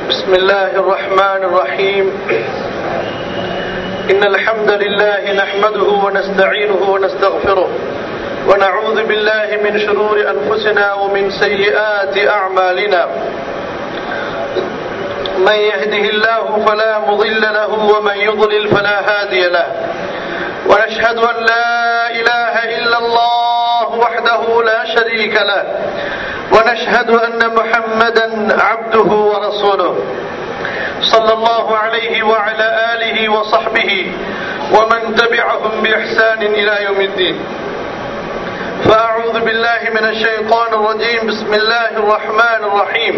بسم الله الرحمن الرحيم إن الحمد لله نحمده ونستعينه ونستغفره ونعوذ بالله من شرور أنفسنا ومن سيئات أعمالنا من يهده الله فلا مضل له ومن يضلل فلا هادي له ونشهد أن لا إله إلا الله وحده لا شريك له ونشهد أن محمدا عبده ورسوله صلى الله عليه وعلى آله وصحبه ومن تبعهم بإحسان إلى يوم الدين فأعوذ بالله من الشيطان الرجيم بسم الله الرحمن الرحيم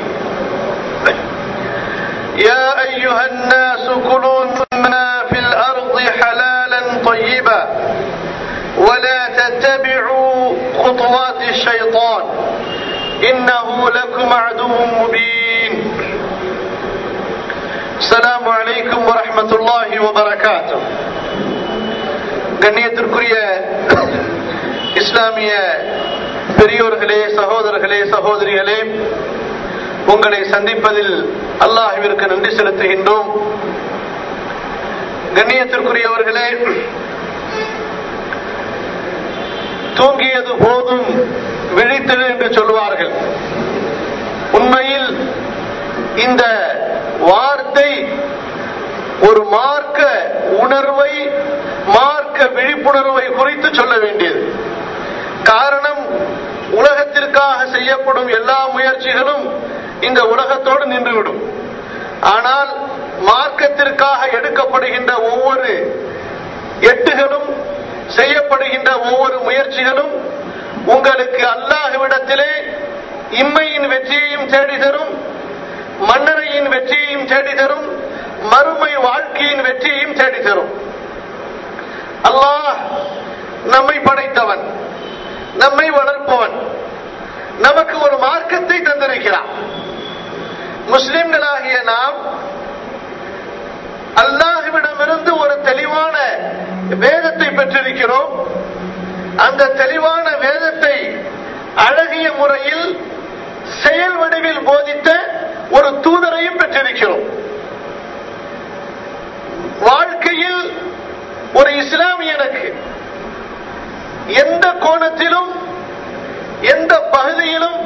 يا أيها الناس كلوا مما في الأرض حلالا طيبا ولا تتبعوا خطوات الشيطان إنه لكم عدو مبين السلام عليكم ورحمة الله وبركاته கண்ணியத்திற்குரிய இஸ்லாமிய பெரியோர்களே சகோதரர்களே சகோதரிகளே உங்களை சந்திப்பதில் அல்லாஹிற்கு நன்றி செலுத்துகின்றோம் கண்ணியத்திற்குரியவர்களே தூங்கியது போதும் விழித்தது என்று சொல்வார்கள் உண்மையில் இந்த வார்த்தை ஒரு மார்க்க உணர்வை மார்க்க விழிப்புணர்வை குறித்து சொல்ல வேண்டியது காரணம் உலகத்திற்காக செய்யப்படும் எல்லா முயற்சிகளும் இந்த உலகத்தோடு நின்றுவிடும் ஆனால் மார்க்கத்திற்காக எடுக்கப்படுகின்ற ஒவ்வொரு எட்டுகளும் செய்யப்படுகின்ற ஒவ்வொரு முயற்சிகளும் உங்களுக்கு அல்லாஹுவிடத்திலே இம்மையின் வெற்றியையும் தேடி தரும் மன்னரையின் வெற்றியையும் தேடி தரும் மறுமை வாழ்க்கையின் வெற்றியையும் தேடி தரும் அல்லாஹ் நம்மை படைத்தவன் நம்மை வளர்ப்பவன் நமக்கு ஒரு மார்க்கத்தை தந்திருக்கிறான் முஸ்லிம்களாகிய நாம் அல்லாஹுவிடமிருந்து ஒரு தெளிவான வேதத்தை பெற்றிருக்கிறோம் அந்த தெளிவான வேதத்தை அழகிய முறையில் செயல் வடிவில் போதித்த ஒரு தூதரையும் பெற்றிருக்கிறோம் வாழ்க்கையில் ஒரு இஸ்லாமியனுக்கு எந்த கோணத்திலும் எந்த பகுதியிலும்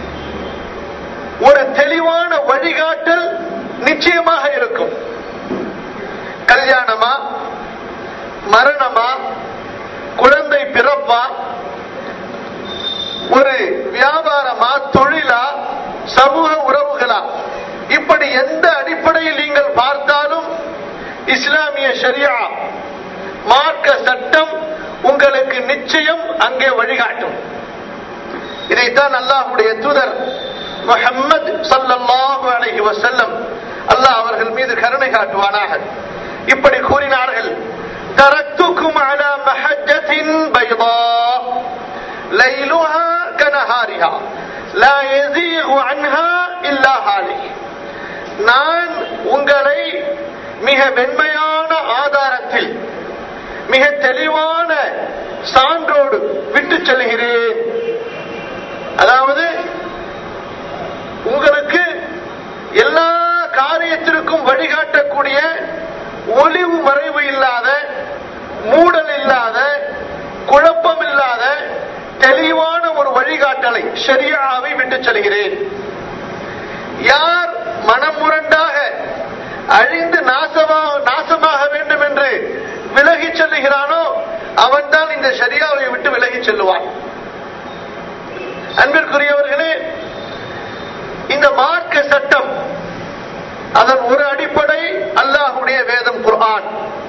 ஒரு தெளிவான வழிகாட்டல் நிச்சயமாக இருக்கும் கல்யாணமா மரணமா குழந்தை பிறப்பா ஒரு வியாபாரமா தொழிலா சமூக உறவுகளா இப்படி எந்த அடிப்படையில் நீங்கள் பார்த்தாலும் இஸ்லாமிய ஷரியா மார்க்க சட்டம் உங்களுக்கு நிச்சயம் அங்கே வழிகாட்டும் இதைத்தான் அல்லாஹுடைய தூதர் முகம்மது சல்லல்லாஹு அலைஹி வசல்லம் அல்லாஹ் அவர்கள் மீது கருணை காட்டுவானாக இப்படி கூறினார்கள் تركتكم على محجة بيضاء ليلها كنهارها لا يزيغ عنها إلا هالك நான் உங்களை மிக வெண்மையான ஆதாரத்தில் மிக தெளிவான சான்றோடு விட்டு செல்கிறேன் அதாவது உங்களுக்கு எல்லா காரியத்திற்கும் வழிகாட்டக்கூடிய ஒளிவு மறைவு இல்லாத மூடல் இல்லாத குழப்பம் இல்லாத தெளிவான ஒரு வழிகாட்டலை ஷரியாவை விட்டு செல்கிறேன் யார் மனமுரண்டாக அழிந்து நாசமாக நாசமாக வேண்டும் என்று விலகி செல்லுகிறானோ அவன் தான் இந்த ஷரியாவை விட்டு விலகி செல்லுவான் அன்பிற்குரியவர்களே இந்த மார்க்க சட்டம் அதன் ஒரு அடிப்படை அல்லாஹுடைய வேதம் குர்ஆன்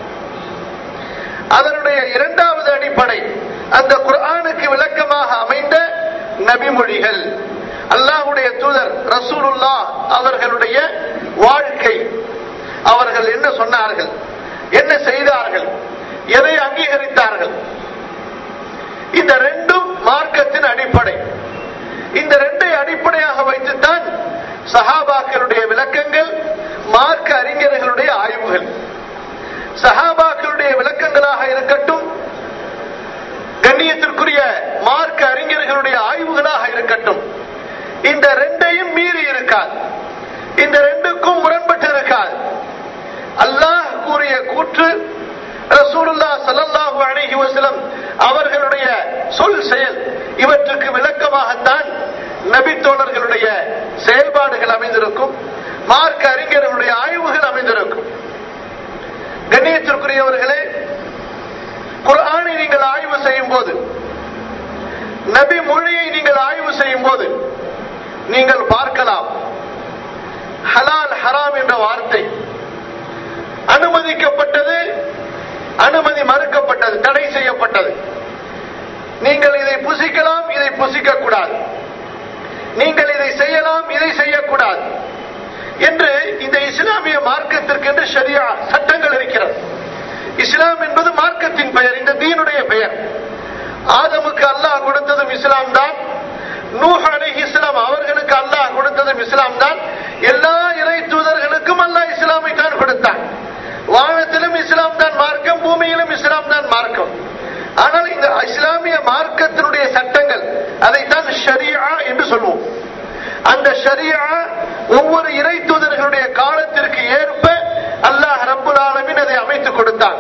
அதனுடைய இரண்டாவது அடிப்படை அந்த குர்ஆனுக்கு விளக்கமாக அமைந்த நபிமொழிகள் அல்லாஹுடைய தூதர் ரசூலுல்லா அவர்களுடைய வாழ்க்கை அவர்கள் என்ன சொன்னார்கள் என்ன செய்தார்கள் எதை அங்கீகரித்தார்கள் இந்த ரெண்டும் மார்க்கத்தின் அடிப்படை இந்த ரெண்டை அடிப்படையாக வைத்துத்தான் சஹாபாக்களுடைய விளக்கங்கள் மார்க்க அறிஞர்களுடைய ஆய்வுகள் சஹாபாக்களுடைய விளக்கங்களாக இருக்கட்டும் கண்ணியத்திற்குரிய மார்க்க அறிஞர்களுடைய ஆய்வுகளாக இருக்கட்டும் இந்த ரெண்டையும் மீறி இருக்காது இந்த ரெண்டுக்கும் அவர்களுடைய கூற்று ரசூலுல்லா ஸல்லல்லாஹு அலைஹி வஸல்லம் அவர்களுடைய சொல் செயல் இவற்றுக்கு விளக்கமாகத்தான் நபி தோழர்களுடைய செயல்பாடுகள் அமைந்திருக்கும் மார்க்க அறிஞர்களுடைய ஆய்வுகள் அமைந்திருக்கும் கண்ணியத்திற்குரியவர்களே குர்ஆனை நீங்கள் ஆய்வு செய்யும் போது நபி மொழியை நீங்கள் ஆய்வு செய்யும் போது நீங்கள் பார்க்கலாம் ஹலால் ஹராம் என்ற வார்த்தை அனுமதிக்கப்பட்டது அனுமதி மறுக்கப்பட்டது தடை செய்யப்பட்டது நீங்கள் இதை புசிக்கலாம் இதை புசிக்க கூடாது நீங்கள் இதை செய்யலாம் இதை செய்யக்கூடாது என்று இந்த இஸ்லாமிய மார்க்கத்திற்கு என்று சரியா சட்டங்கள் இருக்கிறது இஸ்லாம் என்பது மார்க்கத்தின் பெயர் இந்த தீனுடைய பெயர் ஆதமுக்கு அல்லாஹ் கொடுத்ததும் இஸ்லாம் தான் நூஹ் அலைஹி இஸ்லாம் அவர்களுக்கு அல்லாஹ் கொடுத்ததும் இஸ்லாம் தான் எல்லா இறை தூதர்களுக்கும் அல்லாஹ் இஸ்லாமை தான் கொடுத்தான் வானத்திலும் இஸ்லாம் தான் மார்க்கம் பூமியிலும் இஸ்லாம் தான் மார்க்கம் ஆனால் இந்த இஸ்லாமிய மார்க்கத்தினுடைய சட்டங்கள் அதைத்தான் ஷரியா என்று சொல்வோம் அந்த ஷரியா ஒவ்வொரு இறை தூதர்களுடைய காலத்திற்கு ஏற்ப அல்லாஹ் ரப்புல் ஆலமீன் அதை அமைத்துக் கொடுத்தான்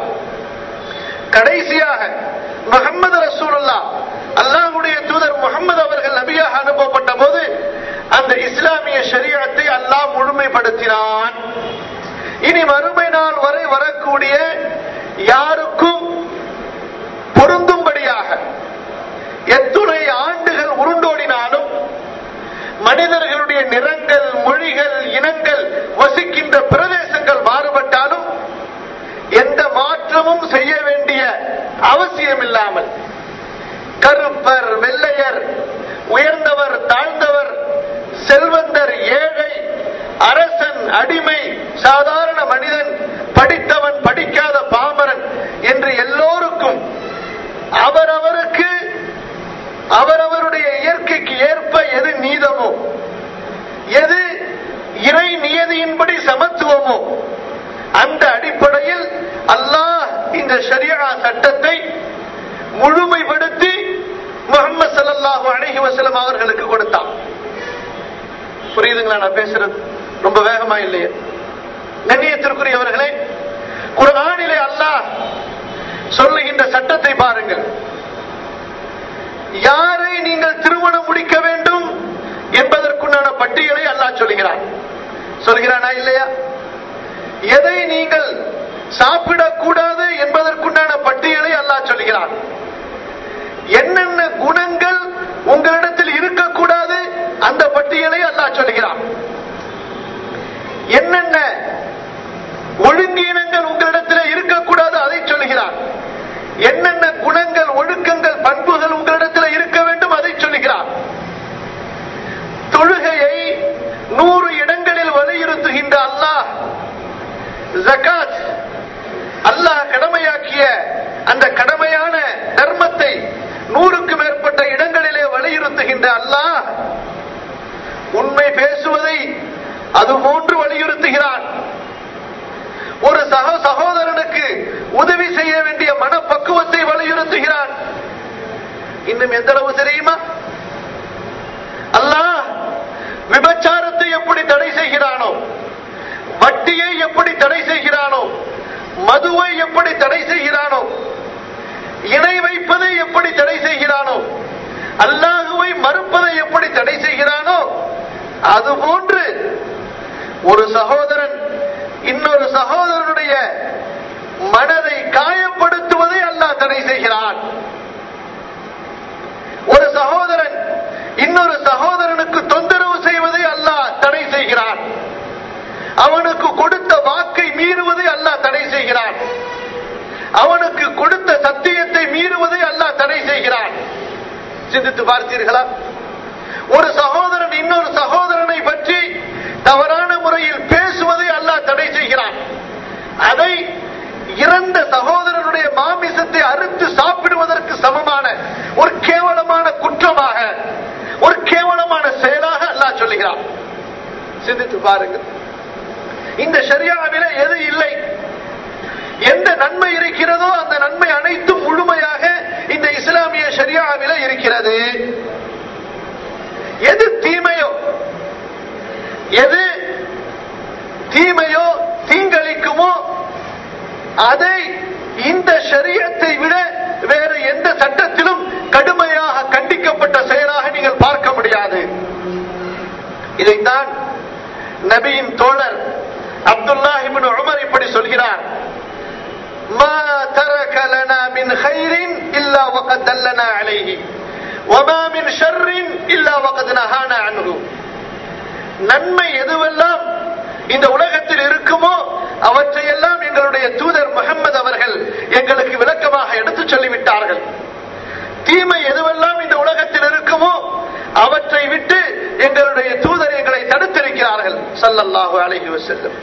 கடைசியாக முகமது ரசூலுல்லா அல்லாஹ்வுடைய தூதர் முகமது அவர்கள் நபியாக அனுப்பப்பட்ட போது அந்த இஸ்லாமிய ஷரியத்தை அல்லாஹ் முழுமைப்படுத்தினான் இனி மறுமை நாள் வரை வரக்கூடிய யாருக்கும் பொருந்தும்படியாக எத்துணை ஆண்டுகள் உருண்டோடினாலும் மனிதர்களுடைய நிறங்கள் மொழிகள் இனங்கள் வசிக்கின்ற பிரதேசங்கள் மாறுபட்டாலும் எந்த மாற்றமும் செய்ய வேண்டிய அவசியம் இல்லாமல் கருப்பர் வெள்ளையர் உயர்ந்தவர் தாழ்ந்தவர் செல்வந்தர் ஏழை அரசன் அடிமை சாதாரண மனிதன் படித்தவன் படிக்காத பாமரன் என்று எல்லோருக்கும் அவரவருக்கு அவரவருடைய இயற்கைக்கு ஏற்ப எது நீதமோ எது இறை நியதியின்படி சமத்துவமோ அந்த அடிப்படையில் அல்லாஹ் இந்த ஷரியா சட்டத்தை முழுமைப்படுத்தி முகமது ஸல்லல்லாஹு அலைஹி வஸல்லம் அவர்களுக்கு கொடுத்தான் புரியுதுங்களா நான் பேசுறது ரொம்ப வேகமா இல்லையே கண்ணியத்திற்குரியவர்களே குர்ஆனிலே அல்லாஹ் சொல்லுகின்ற சட்டத்தை பாருங்கள் யாரை நீங்கள் திருமணம் முடிக்க வேண்டும் என்பதற்குண்டான பட்டியலை அல்லாஹ் சொல்லுகிறான் சொல்கிறானா இல்லையா எதை நீங்கள் சாப்பிடக்கூடாது என்பதற்குண்டான பட்டியலை அல்லாஹ் சொல்கிறான் என்னென்ன குணங்கள் உங்களிடத்தில் இருக்கக்கூடாது அந்த பட்டியலை அல்லாஹ் சொல்கிறான் என்னென்ன ஒழுங்கீனங்கள் உங்களிடத்தில் இருக்கக்கூடாது அதை சொல்லுகிறான் என்னென்ன குணங்கள் ஒழுக்கங்கள் பண்புகள் உங்களிடத்தில் இருக்க வேண்டும் அதை சொல்லுகிறான் தொழுகையை நூறு இடங்களில் வலியுறுத்துகின்ற அல்லாஹ் ஜகாத் அல்லாஹ் கடமையாக்கிய அந்த கடமையான தர்மத்தை நூறுக்கு மேற்பட்ட இடங்களிலே வலியுறுத்துகின்ற அல்லாஹ் உண்மை பேசுவதை அதுபோன்று வலியுறுத்துகிறான் ஒரு சக சகோதரனுக்கு உதவி செய்ய வேண்டிய மனப்பக்குவத்தை வலியுறுத்துகிறான் இன்னும் எந்த அளவு தெரியுமா அல்லாஹ் விபச்சாரத்தை எப்படி தடை செய்கிறானோ வட்டியை எப்படி தடை செய்கிறானோ மதுவை எப்படி தடை செய்கிறானோ இணை வைப்பதை எப்படி தடை செய்கிறானோ அல்லாஹுவை மறுப்பதை எப்படி தடை செய்கிறானோ அதுபோன்று ஒரு சகோதரன் இன்னொரு சகோதரனுடைய மனதை காயப்படுத்துவதை அல்லாஹ் தடை செய்கிறான் ஒரு சகோதரன் இன்னொரு சகோதரனுக்கு தொந்தரவு செய்வதை அல்லாஹ் தடை செய்கிறான் அவனுக்கு கொடுத்த வாக்கை மீறுவதை அல்லாஹ் தடை செய்கிறான் அவனுக்கு கொடுத்த சத்தியத்தை மீறுவதை அல்லாஹ் தடை செய்கிறான் சிந்தித்து பார்த்தீர்களா ஒரு சகோதரன் இன்னொரு சகோதரனை பற்றி தவறான முறையில் பேசுவதை அல்லாஹ் தடை செய்கிறான் அதை இறந்த சகோதரனுடைய மாமிசத்தை அறுத்து சாப்பிடுவதற்கு சமமான ஒரு கேவலமான குற்றமாக ஒரு கேவலமான செயலாக அல்லாஹ் சொல்லுகிறான் சிந்தித்து பாருங்கள் இந்த ஷரியாவில எது இல்லை எந்த நன்மை இருக்கிறதோ அந்த நன்மை அனைத்தும் முழுமையாக இந்த இஸ்லாமிய ஷரியாவில இருக்கிறது எது தீமையோ எது தீமையோ தீங்களிக்குமோ நபியின் தோழர் அப்துல்லா இப்னு உமர் இப்படி சொல்கிறார் ما ترك لنا من خير إلا وقد دلنا عليه وما من شر إلا وقد نهانا عنه நன்மை எதுவெல்லாம் இந்த உலகத்தில் இருக்குமோ அவற்றையெல்லாம் எங்களுடைய தூதர் முகமது அவர்கள் எங்களுக்கு விளக்கமாக எடுத்துச் சொல்லிவிட்டார்கள் தீமை எதுவெல்லாம் இந்த உலகத்தில் இருக்குமோ அவற்றை விட்டு எங்களுடைய தூதர் எங்களை தடுத்திருக்கிறார்கள் சல்லல்லாஹு அலைஹி வஸல்லம்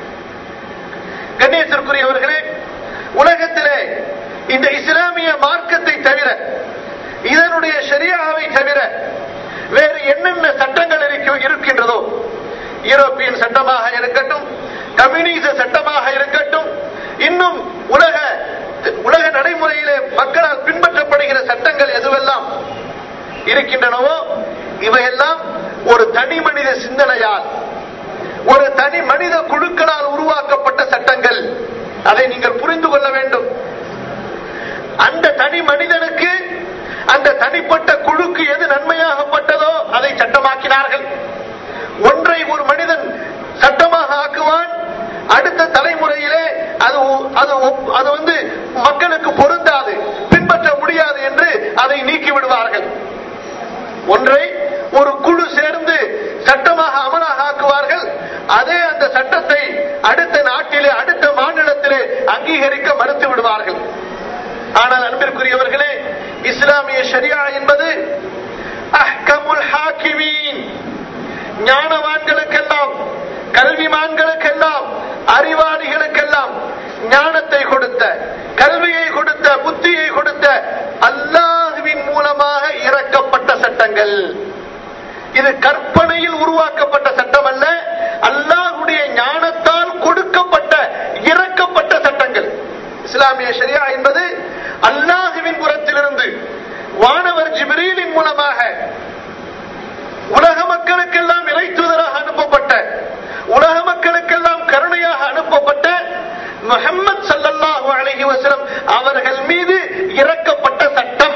கண்ணியத்திற்குரியவர்களே உலகத்திலே இந்த இஸ்லாமிய மார்க்கத்தை தவிர இதனுடைய ஷரியாவை தவிர வேறு என்னென்ன சட்டங்கள் இருக்க- இருக்கின்றதோ யூரோப்பியன் சட்டமாக இருக்கட்டும் கம்யூனிச சட்டமாக இருக்கட்டும் இன்னும் உலக உலக நடைமுறையிலே மக்களால் பின்பற்றப்படுகிற சட்டங்கள் எதுவெல்லாம் இருக்கின்றனவோ இவையெல்லாம் ஒரு தனி மனித சிந்தனையால் ஒரு தனி மனித குழுக்களால் உருவாக்கப்பட்ட சட்டங்கள் அதை நீங்கள் புரிந்து கொள்ள வேண்டும் அந்த தனி மனிதனுக்கு அந்த தனிப்பட்ட குழுக்கு எது நன்மையாகப்பட்டதோ அதை சட்டமாக்கினார்கள் ஒன்றை ஒரு மனிதன் சட்டமாக ஆக்குவான் அடுத்த தலைமுறையிலே அது ஒ- அது ஒப்- அது வந்து மக்களுக்கு பொருந்தாது பின்பற்ற முடியாது என்று அதை நீக்கி விடுவார்கள் ஒன்றை ஒரு குழு சேர்ந்து சட்டமாக அமலாக ஆக்குவார்கள் அதே அந்த சட்டத்தை அடுத்த நாட்டிலே அடுத்த மாநிலத்திலே அங்கீகரிக்க மறுத்து விடுவார்கள் ஆனால் அன்பிற்குரியவர்களே இஸ்லாமிய ஷரியா என்பது அஹ்கமுல் ஹாக்கிமீன் ஞானவான்களுக்கெல்லாம் கல்விமான்களுக்கெல்லாம் அறிவாளிகளுக்கெல்லாம் ஞானத்தை கொடுத்த கல்வியை கொடுத்த புத்தியை கொடுத்த அல்லாஹுவின் மூலமாக இறக்கப்பட்ட சட்டங்கள் இது கற்பனையில் உருவாக்கப்பட்ட சட்டம் அல்ல அல்லாஹுடைய ஞானத்தால் கொடுக்கப்பட்ட இறக்கப்பட்ட சட்டங்கள் இஸ்லாமிய ஷரியா என்பது அல்லாஹுவின் புறத்திலிருந்து வானவர் ஜிப்ரீலின் மூலமாக உலக மக்களுக்கெல்லாம் இறை தூதராக அனுப்பப்பட்ட உலக மக்களுக்கெல்லாம் கருணையாக அனுப்பப்பட்ட முஹம்மது ஸல்லல்லாஹு அலைஹி வஸல்லம் அவர்கள் மீது இறக்கப்பட்ட சட்டம்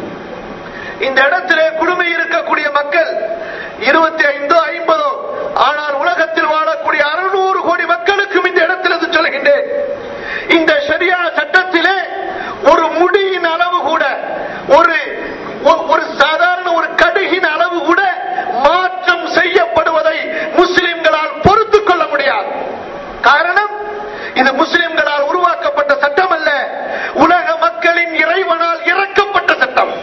இந்த இடத்திலே குடுமை இருக்கக்கூடிய மக்கள் இருபத்தி ஐந்தோ ஐம்பதோ ஆனால் உலகத்தில் வாழக்கூடிய அறுநூறு கோடி மக்களுக்கும் இந்த இடத்தில் இது சொல்கின்றேன் இந்த ஷரியா சட்டத்திலே ஒரு முடியின் அளவு கூட ஒரு ஒரு- ஒரு சாதாரண ஒரு கடுகின் அளவு கூட மாற்றம் செய்யப்படுவதை முஸ்லிம்களால் பொறுத்துக் கொள்ள முடியாது காரணம் இது முஸ்லிம்களால் உருவாக்கப்பட்ட சட்டம் அல்ல உலக மக்களின் இறைவனால் இறக்கப்பட்ட சட்டம்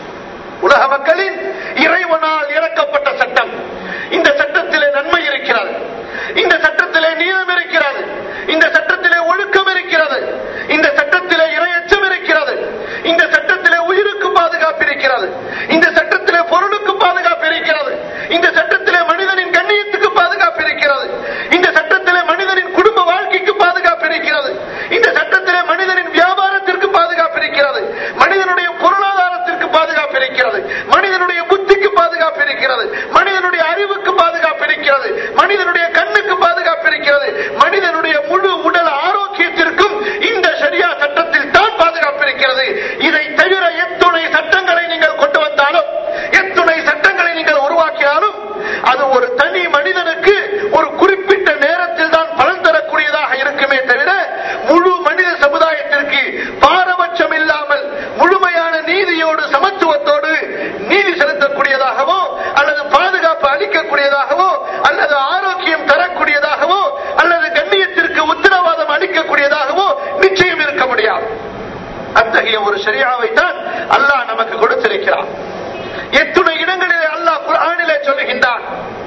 உலக மக்களின் இறைவனால் இறக்கப்பட்ட சட்டம் இந்த சட்டத்திலே நன்மை இருக்கிறது இந்த சட்டத்திலே நீளம் இருக்கிறது இந்த சட்டத்திலே ஒழுக்கம் இருக்கிறது இந்த சட்டத்திலே இரையச்சம் இருக்கிறது இந்த சட்டத்திலே உயிருக்கு பாதுகாப்பு இருக்கிறது இந்த சட்டத்திலே பொருளுக்கு பாதுகாப்பு இருக்கிறது இந்த சட்டத்திலே மனிதனின் கண்ணியத்துக்கு பாதுகாப்பு இருக்கிறது இந்த சட்டத்திலே மனிதனின் குடும்ப வாழ்க்கைக்கு பாதுகாப்பு இருக்கிறது இந்த சட்டத்திலே மனிதனின் வியாபாரத்திற்கு பாதுகாப்பு இருக்கிறது மனிதனுடைய பொருளாதாரத்திற்கு பாதுகாப்பு இருக்கிறது மனிதனுடைய புத்திக்கு பாதுகாப்பு இருக்கிறது மனிதனுடைய அறிவுக்கு பாதுகாப்பு இருக்கிறது மனிதனுடைய கண்ணுக்கு பாதுகாப்பு இருக்கிறது மனிதனுடைய முழு உடல் ஆரோக்கியத்திற்கும் இந்த சரியா சட்டத்தில் தான் பாதுகாப்பு இருக்கிறது இதை தவிர எத்துணை சட்டங்களை நீங்கள் கொண்டு வந்தாலும் எத்துணை சட்டங்களை நீங்கள் உருவாக்கினாலும் அது ஒரு தனி மனிதனுக்கு ஒரு குறிப்பிட்ட நேரத்தில் தான் பலன் தரக்கூடியதாக இருக்குமே தவிர முழு மனித சமுதாயத்திற்கு பாரபட்சம் இல்லாமல் முழுமையான நீதியோடு சமத்துவத்தோடு நீதி செலுத்தக்கூடியதாகவோ அல்லது பாதுகாப்பு அளிக்கக்கூடியதாகவோ அல்லது ஆரோக்கியம் தரக்கூடியதாகவோ அல்லது கண்ணியத்திற்கு உத்தரவாதம் அளிக்கக்கூடியதாகவோ நிச்சயம் இருக்க முடியாது அத்தகைய ஒரு ஷரியாவை தான் அல்லாஹ் நமக்கு கொடுத்திருக்கிறான் எத்துணை இடங்களிலே அல்லாஹ் குர்ஆனிலே சொல்லுகின்றான்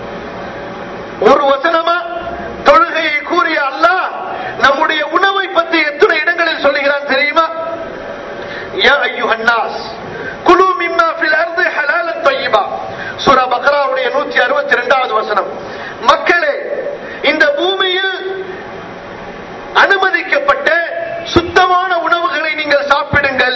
ஒரு வசனமா தொழுகையை கூறிய அல்லாஹ் நம்முடைய உணவை பற்றி எத்தனை இடங்களில் சொல்லுகிறான் தெரியுமா யா அய்யுஹன் நாஸ் குலு மிம்மா ஃபில் அர்தி ஹலாலன் தய்யிபா சூரா பக்ராவுடைய 162வது வசனம் மக்களே இந்த பூமியில் அனுமதிக்கப்பட்ட சுத்தமான உணவுகளை நீங்கள் சாப்பிடுங்கள்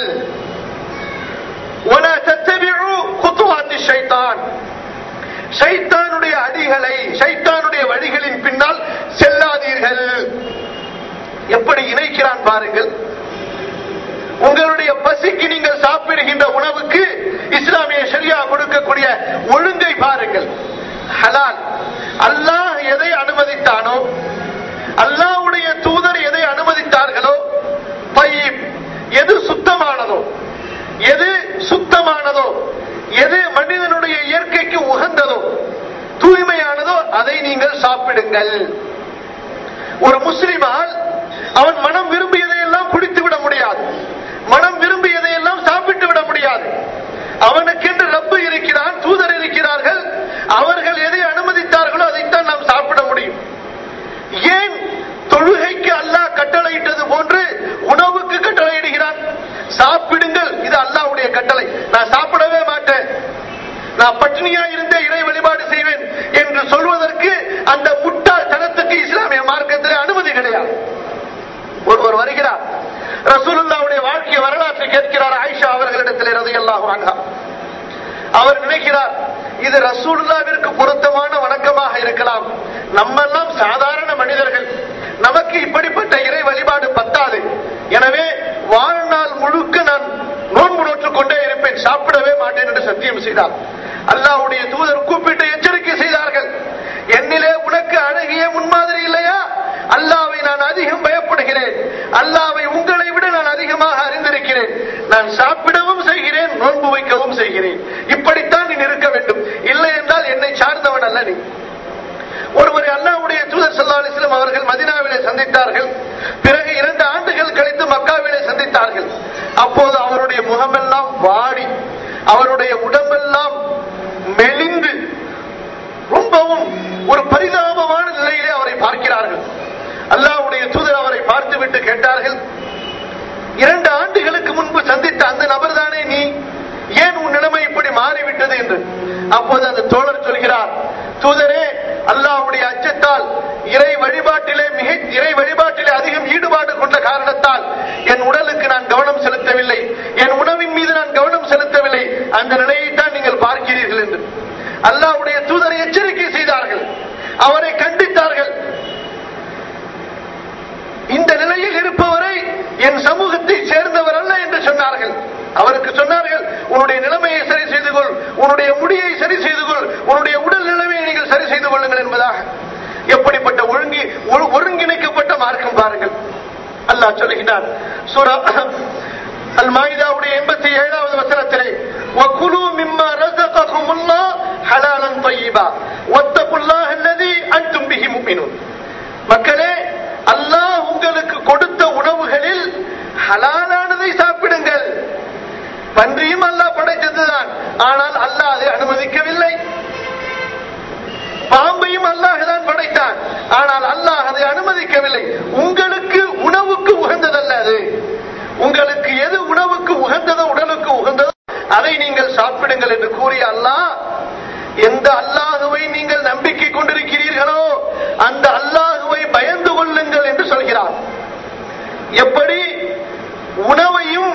ولا تتبعوا خطوات الشيطان ஷைத்தானுடைய அடிகளை ஷைத்தானுடைய வழிகளின் பின்னால் செல்லாதீர்கள் எப்படி இணைக்கிறான் பாருங்கள் உங்களுடைய பசிக்கு நீங்கள் சாப்பிடுகின்ற உணவுக்கு இஸ்லாமிய ஷரியா கொடுக்கக்கூடிய ஒழுங்கை பாருங்கள் ஹலால் அல்லாஹ் எதை அனுமதித்தானோ அல்லாஹ்வுடைய தூதர் எதை அனுமதித்தார்களோ பையீப் எது சுத்தமானதோ எது சுத்தமானதோ எது மனிதனுடைய இயற்கைக்கு உகந்ததோ தூய்மையானதோ அதை நீங்கள் சாப்பிடுங்கள் ஒரு முஸ்லிமால் அவன் மனம் விரும்பியதை எல்லாம் குடித்து விட முடியாது மனம் விரும்பியதை எல்லாம் சாப்பிட்டு விட முடியாது அவனுக்கென்று ரப்பு இருக்கிறான் தூதர் இருக்கிறார்கள் அவர்கள் எதை அனுமதித்தார்களோ அதைத்தான் நாம் சாப்பிட முடியும் ஏன் தொழுகைக்கு அல்லாஹ் கட்டளையிட்டது போன்று உணவுக்கு கட்டளையிடுகிறான் சாப்பிடுங்கள் இது அல்லாஹ்வுடைய கட்டளை நான் சாப்பிடவே மாட்டேன் நான் பட்டினியா இருந்தே இறை வழிபாடு செய்வேன் என்று சொல்வதற்கு அந்த முட்டாள் தனத்துக்கு இஸ்லாமிய மார்க்கத்தில் அனுமதி கிடையாது ஒருவர் வருகிறார் ரசூலுல்லாவுடைய வாழ்க்கை வரலாற்றை கேட்கிறார் ஆயிஷா அவர்களிடத்தில் ரதியல்லாஹு அன்ஹா அவர் நினைக்கிறார் இது ரசூலுல்லாவிற்கு பொருத்தமான வணக்கமாக இருக்கலாம் நம்மெல்லாம் சாதாரண மனிதர்கள் நமக்கு இப்படிப்பட்ட இறை வழிபாடு பத்தாது எனவே வாழ்நாள் முழுக்க நான் நோன்பு நோற்றுக் கொண்டே இருப்பேன் சாப்பிடவே மாட்டேன் என்று சத்தியம் செய்தார் அல்லாஹ்வுடைய தூதர் கூப்பிட்டு எச்சரிக்கை செய்தார்கள் என்னிலே உனக்கு அழகிய முன்மாதிரி இல்லையா அல்லாவை நான் அதிகம் பயப்படுகிறேன் அல்லாவை உங்களை விட நான் அதிகமாக அறிந்திருக்கிறேன் நான் சாப்பிடவும் செய்கிறேன் நோன்பு வைக்கவும் செய்கிறேன் இப்படித்தான் நீ இருக்க வேண்டும் இல்லை என்றால் என்னை சார்ந்தவன் அல்ல நீ ஒருவரை அல்லாவுடைய தூதர் சல்லா அலிஸ்லாம் அவர்கள் மதினாவிலே சந்தித்தார்கள் பிறகு இரண்டு ஆண்டுகள் கழித்து மக்காவிலே சந்தித்தார்கள் அப்போது அவருடைய முகமெல்லாம் வாடி அவருடைய உடம்பெல்லாம் மெலிந்து ரொம்பவும் ஒரு பரிதாபமான நிலையிலே அவரை பார்க்கிறார்கள் அல்லாஹ்வுடைய தூதர் அவரை பார்த்துவிட்டு கேட்டார்கள் இரண்டு ஆண்டுகளுக்கு முன்பு சந்தித்த அந்த நபர் தானே நீ ஏன் உன் நிலைமை இப்படி மாறிவிட்டது என்று அப்போது அந்த தோழர் சொல்கிறார் தூதரே அல்லாஹ்வுடைய அச்சத்தால் இறை வழிபாட்டிலே மிக இறை வழிபாட்டிலே அதிகம் ஈடுபாடு கொண்ட காரணத்தால் என் உடலுக்கு நான் கவனம் செலுத்தவில்லை என் உணவின் மீது நான் கவனம் செலுத்தவில்லை அந்த நிலையைத்தான் நீங்கள் பார்க்கிறீர்கள் என்று அல்லாஹ்வுடைய தூதரை எச்சரிக்கை செய்தார்கள் அவரை கண்டித்தார்கள் இந்த நிலையில் இருப்பவரை என் சமூகத்தை சேர்ந்தவர் அல்ல என்று சொன்னார்கள் அவருக்கு சொன்னார்கள் உன்னுடைய நிலைமையை சரி செய்து கொள் உன்னுடைய முடியை சரி செய்து கொள் உன்னுடைய உடல் நிலைமையை நீங்கள் சரி செய்து கொள்ளுங்கள் என்பதாக எப்படிப்பட்ட ஒழுங்கி ஒழு- ஒருங்கிணைக்கப்பட்ட மார்க்கம் பாருங்கள் அல்லாஹ் சொல்லுகிறார் சூரா அல் மாயிதாவுடைய எண்பத்தி ஏழாவது வசனத்திலே وَكُلُوا مِمَّا رَزَقَكُمُ اللَّهُ حَلَالًا طَيِّبًا وَاتَّقُوا اللَّهَ الَّذِي أَنْتُمْ بِهِ مُؤْمِنُونَ மக்களே அல்லாஹ் உங்களுக்கு கொடுத்த உணவுகளில் ஹலாலானதை சாப்பிடுங்கள் பன்றியும் அல்லாஹ் படைத்ததுதான் ஆனால் அல்லாஹ் அதை அனுமதிக்கவில்லை பாம்பையும் அல்லாஹ் தான் படைத்தான் ஆனால் அல்லாஹ் அதை அனுமதிக்கவில்லை உங்களுக்கு உணவுக்கு உகந்ததல்ல அது உங்களுக்கு எது உணவுக்கு உகந்ததோ உடலுக்கு உகந்ததோ அதை நீங்கள் சாப்பிடுங்கள் என்று கூறிய அல்லாஹ் எந்த அல்லாஹுவை நீங்கள் நம்பிக்கை கொண்டிருக்கிறீர்களோ அந்த அல்லாஹுவை பயந்து கொள்ளுங்கள் என்று சொல்கிறார் எப்படி உணவையும்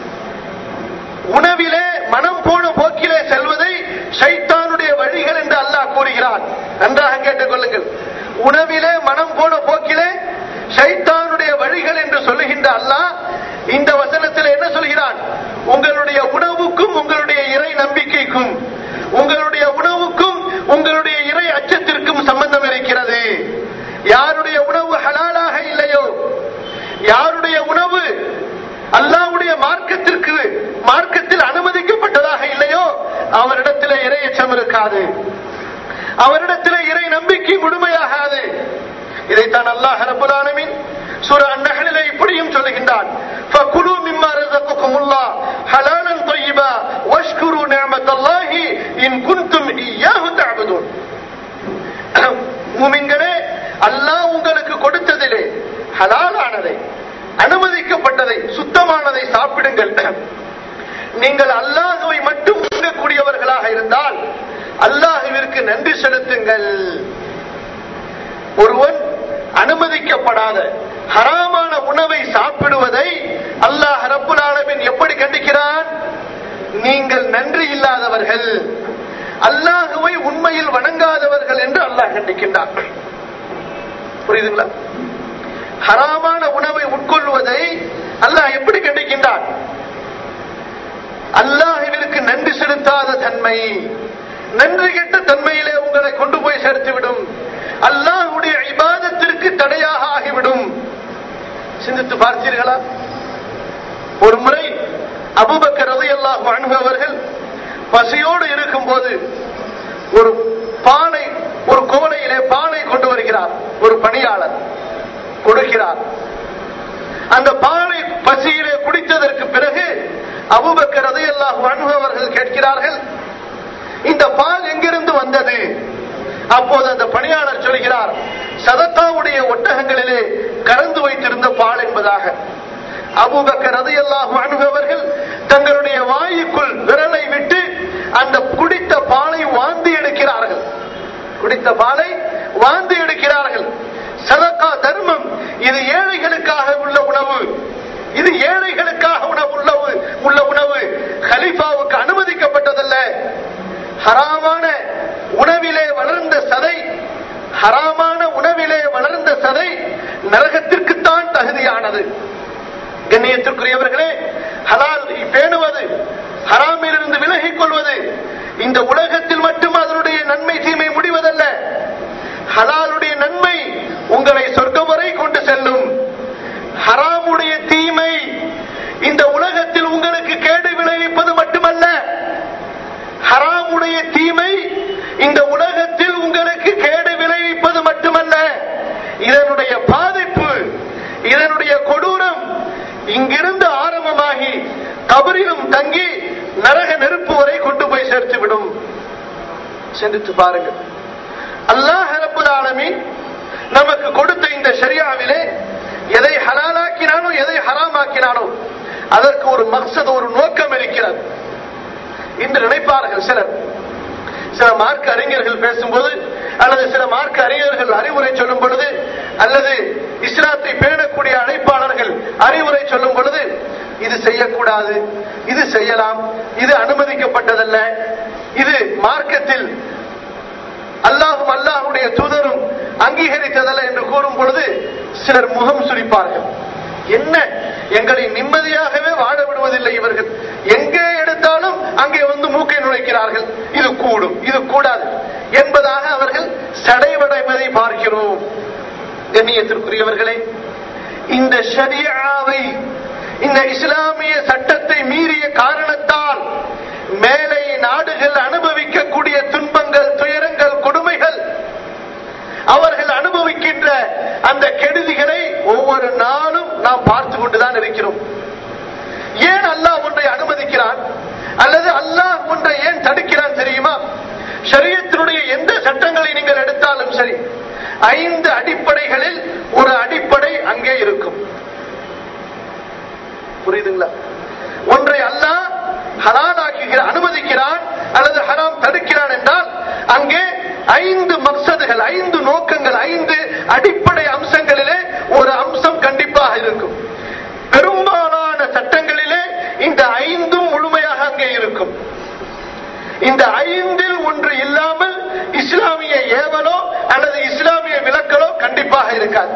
உணவிலே மனம் போன போக்கிலே செல்வதை சைத்தானுடைய வழிகள் என்று அல்லாஹ் கூறுகிறான் நன்றாக கேட்டுக் கொள்ளுங்கள் உணவிலே மனம் போன போக்கிலே சைத்தானுடைய வழிகள் என்று சொல்லுகின்ற அல்லாஹ் இந்த வசனத்தில் என்ன சொல்கிறான் உங்களுடைய உணவுக்கும் உங்களுடைய இறை நம்பிக்கைக்கும் உங்களுடைய உணவுக்கும் உங்களுடைய இறை அச்சத்திற்கும் சம்பந்தம் இருக்கிறது யாருடைய உணவு ஹலாலாக இல்லையோ யாருடைய உணவு அல்லாஹ்வுடைய மார்க்கத்திற்கு மார்க்கத்தில் அனுமதிக்கப்பட்டதாக இல்லையோ அவரிடத்தில் இறை அச்சம் இருக்காது அவரிடத்தில் இறை நம்பிக்கை முழுமையாகாது இதைத்தான் அல்லாஹ் ரப்பல் ஆலமீன் சூரா அந்நகலிலே இப்படியும் சொல்லுகின்றான் فَكُلُوا مِمَّا رَزَقَكُمُ اللَّهُ حَلَالًا طَيِّبًا وَاشْكُرُوا نِعْمَةَ اللَّهِ إِن كُنتُمْ إِيَّاهُ تَعْبُدُونَ மூமின்களே அல்லாஹ் உங்களுக்கு கொடுத்ததிலே ஹலாலானதை அனுமதிக்கப்பட்டதை சுத்தமானதை சாப்பிடுங்கள் நீங்கள் அல்லாஹுவை மட்டும் உண்ணக்கூடியவர்களாக இருந்தால் அல்லாஹுவிற்கு நன்றி செலுத்துங்கள் ஒருவன் அனுமதிக்கப்படாத ஹராமான உணவை சாப்பிடுவதை அல்லாஹ் ரப்புல் ஆலமீன் எப்படி கண்டிக்கிறான் நீங்கள் நன்றி இல்லாதவர்கள் அல்லாஹுவை உண்மையில் வணங்காதவர்கள் என்று அல்லாஹ் கண்டிக்கின்றான் புரியுதுங்களா ஹராமான உணவை உட்கொள்வதை அல்லாஹ் எப்படி கண்டிக்கின்றான் அல்லாஹுவிற்கு நன்றி செலுத்தாத தன்மை நன்றி கெட்ட தன்மையிலே உங்களை கொண்டு போய் சேர்த்துவிடும் அல்லாஹ்வுடைய இபாதத்திற்கு தடையாக ஆகிவிடும் சிந்தித்து பார்த்தீர்களா ஒரு முறை அபுபக்கர் ரலியல்லாஹு அன்ஹு அவர்கள் பசியோடு இருக்கும்போது ஒரு பானை ஒரு கோலையிலே பானை கொண்டு வருகிறார் ஒரு பணியாளர் கொடுக்கிறார் அந்த பாலை பசியிலே குடித்ததற்கு பிறகு அபுபக்கர் ரலியல்லாஹு அன்ஹு அவர்கள் கேட்கிறார்கள் இந்த பால் எங்கிருந்து வந்தது அப்போது அந்த பணியாளர் சொல்கிறார் சதத்தாவுடைய ஒட்டகங்களிலே கறந்து வைத்திருந்த பால் என்பதாக அபூபக்கர் ரலியல்லாஹு அன்ஹு அவர்கள் தங்களுடைய வாயுக்குள் விரலை விட்டு அந்த குடித்த பாலை வாந்தி எடுக்கிறார்கள் குடித்த பாலை வாந்தி எடுக்கிறார்கள் சதக்கா தர்மம் இது ஏழைகளுக்காக உள்ள உணவு இது ஏழைகளுக்காக உணவு உள்ளவு உள்ள உணவு ஹலிஃபாவுக்கு அனுமதிக்கப்பட்டதல்ல ஹராமான உணவிலே வளர்ந்த சதை ஹராமான உணவிலே வளர்ந்த சதை நரகத்திற்குத்தான் தகுதியானது கண்ணியத்திற்குரியவர்களே ஹலால் பேணுவது ஹராமிலிருந்து விலகிக் கொள்வது இந்த உலகத்தில் மட்டும் அதனுடைய நன்மை தீமை முடிவதல்ல ஹலாலுடைய நன்மை உங்களை சொர்க்கம் வரை கொண்டு செல்லும் ஹராமுடைய தீமை இந்த உலகத்தில் உங்களுக்கு கேடு விளைவிப்பது மட்டுமல்ல ஹராமுடைய தீமை இந்த உலகத்தில் உங்களுக்கு கேடு விளைவிப்பது மட்டுமல்ல இதனுடைய பாதிப்பு இதனுடைய கொடூரம் இங்கிருந்து ஆரம்பமாகி கபரிலும் தங்கி நரக நெருப்பு வரை கொண்டு போய் சேர்த்து விடும் சிந்தித்து பாருங்கள் அல்லாஹ் ரப்புல் ஆலமீன் நமக்கு கொடுத்த இந்த ஷரியாவிலே எதை ஹலாலாக்கினானோ எதை ஹராமாக்கினானோ அதற்கு ஒரு மக்சத் ஒரு நோக்கம் இருக்கிறது என்று நினைப்பார்கள் சிலர் சில மார்க்க அறிஞர்கள் பேசும்போது அல்லது சில மார்க்க அறிஞர்கள் அறிவுரை சொல்லும் பொழுது அல்லது இஸ்லாத்தை பேணக்கூடிய அழைப்பாளர்கள் அறிவுரை சொல்லும் பொழுது இது செய்யக்கூடாது இது செய்யலாம் இது அனுமதிக்கப்பட்டதல்ல இது மார்க்கத்தில் அல்லாஹும் அல்லாஹுடைய தூதரும் அங்கீகரித்ததல்ல என்று கூறும் பொழுது சிலர் முகம் சுழிப்பார்கள் என்ன எங்களை நிம்மதியாகவே வாழ விடுவதில்லை இவர்கள் எங்கே எடுத்தாலும் அங்கே வந்து மூக்கை நுழைக்கிறார்கள் இது கூடும் இது கூடாது என்பதாக அவர்கள் சடைவடைவதை பார்க்கிறோம் கண்ணியத்திற்குரியவர்களே இந்த ஷரியாவை இந்த இஸ்லாமிய சட்டத்தை மீறிய காரணத்தால் மேலை நாடுகள் அனுபவிக்கக்கூடிய துன்பங்கள் துயரங்கள் கொடுமைகள் அவர்கள் அனுபவிக்கின்ற அந்த கெடுதிகளை ஒவ்வொரு நாளும் நாம் பார்த்து கொண்டுதான் இருக்கிறோம் ஏன் அல்லாஹ் ஒன்றை அனுமதிக்கிறான் அல்லது அல்லாஹ் ஒன்றை ஏன் தடுக்கிறான் தெரியுமா ஷரியத்தினுடைய எந்த சட்டங்களை நீங்கள் எடுத்தாலும் சரி ஐந்து அடிப்படைகளில் ஒரு அடிப்படை அங்கே இருக்கும் புரியுதுங்களா ஒன்றை அல்லாஹ் ஹலாலாக்குகிற அனுமதிக்கிறான் அல்லது ஹராம் தடுக்கிறான் என்றால் அங்கே ஐந்து மக்சதுகள் ஐந்து நோக்கங்கள் ஐந்து அடிப்படை அம்சங்களிலே ஒரு அம்சம் கண்டிப்பாக இருக்கும் பெரும்பாலான சட்டங்களிலே இந்த ஐந்தும் முழுமையாக அங்கே இருக்கும் இந்த ஐந்தில் ஒன்று இல்லாமல் இஸ்லாமிய ஏவலோ அல்லது இஸ்லாமிய விலக்கலோ கண்டிப்பாக இருக்காது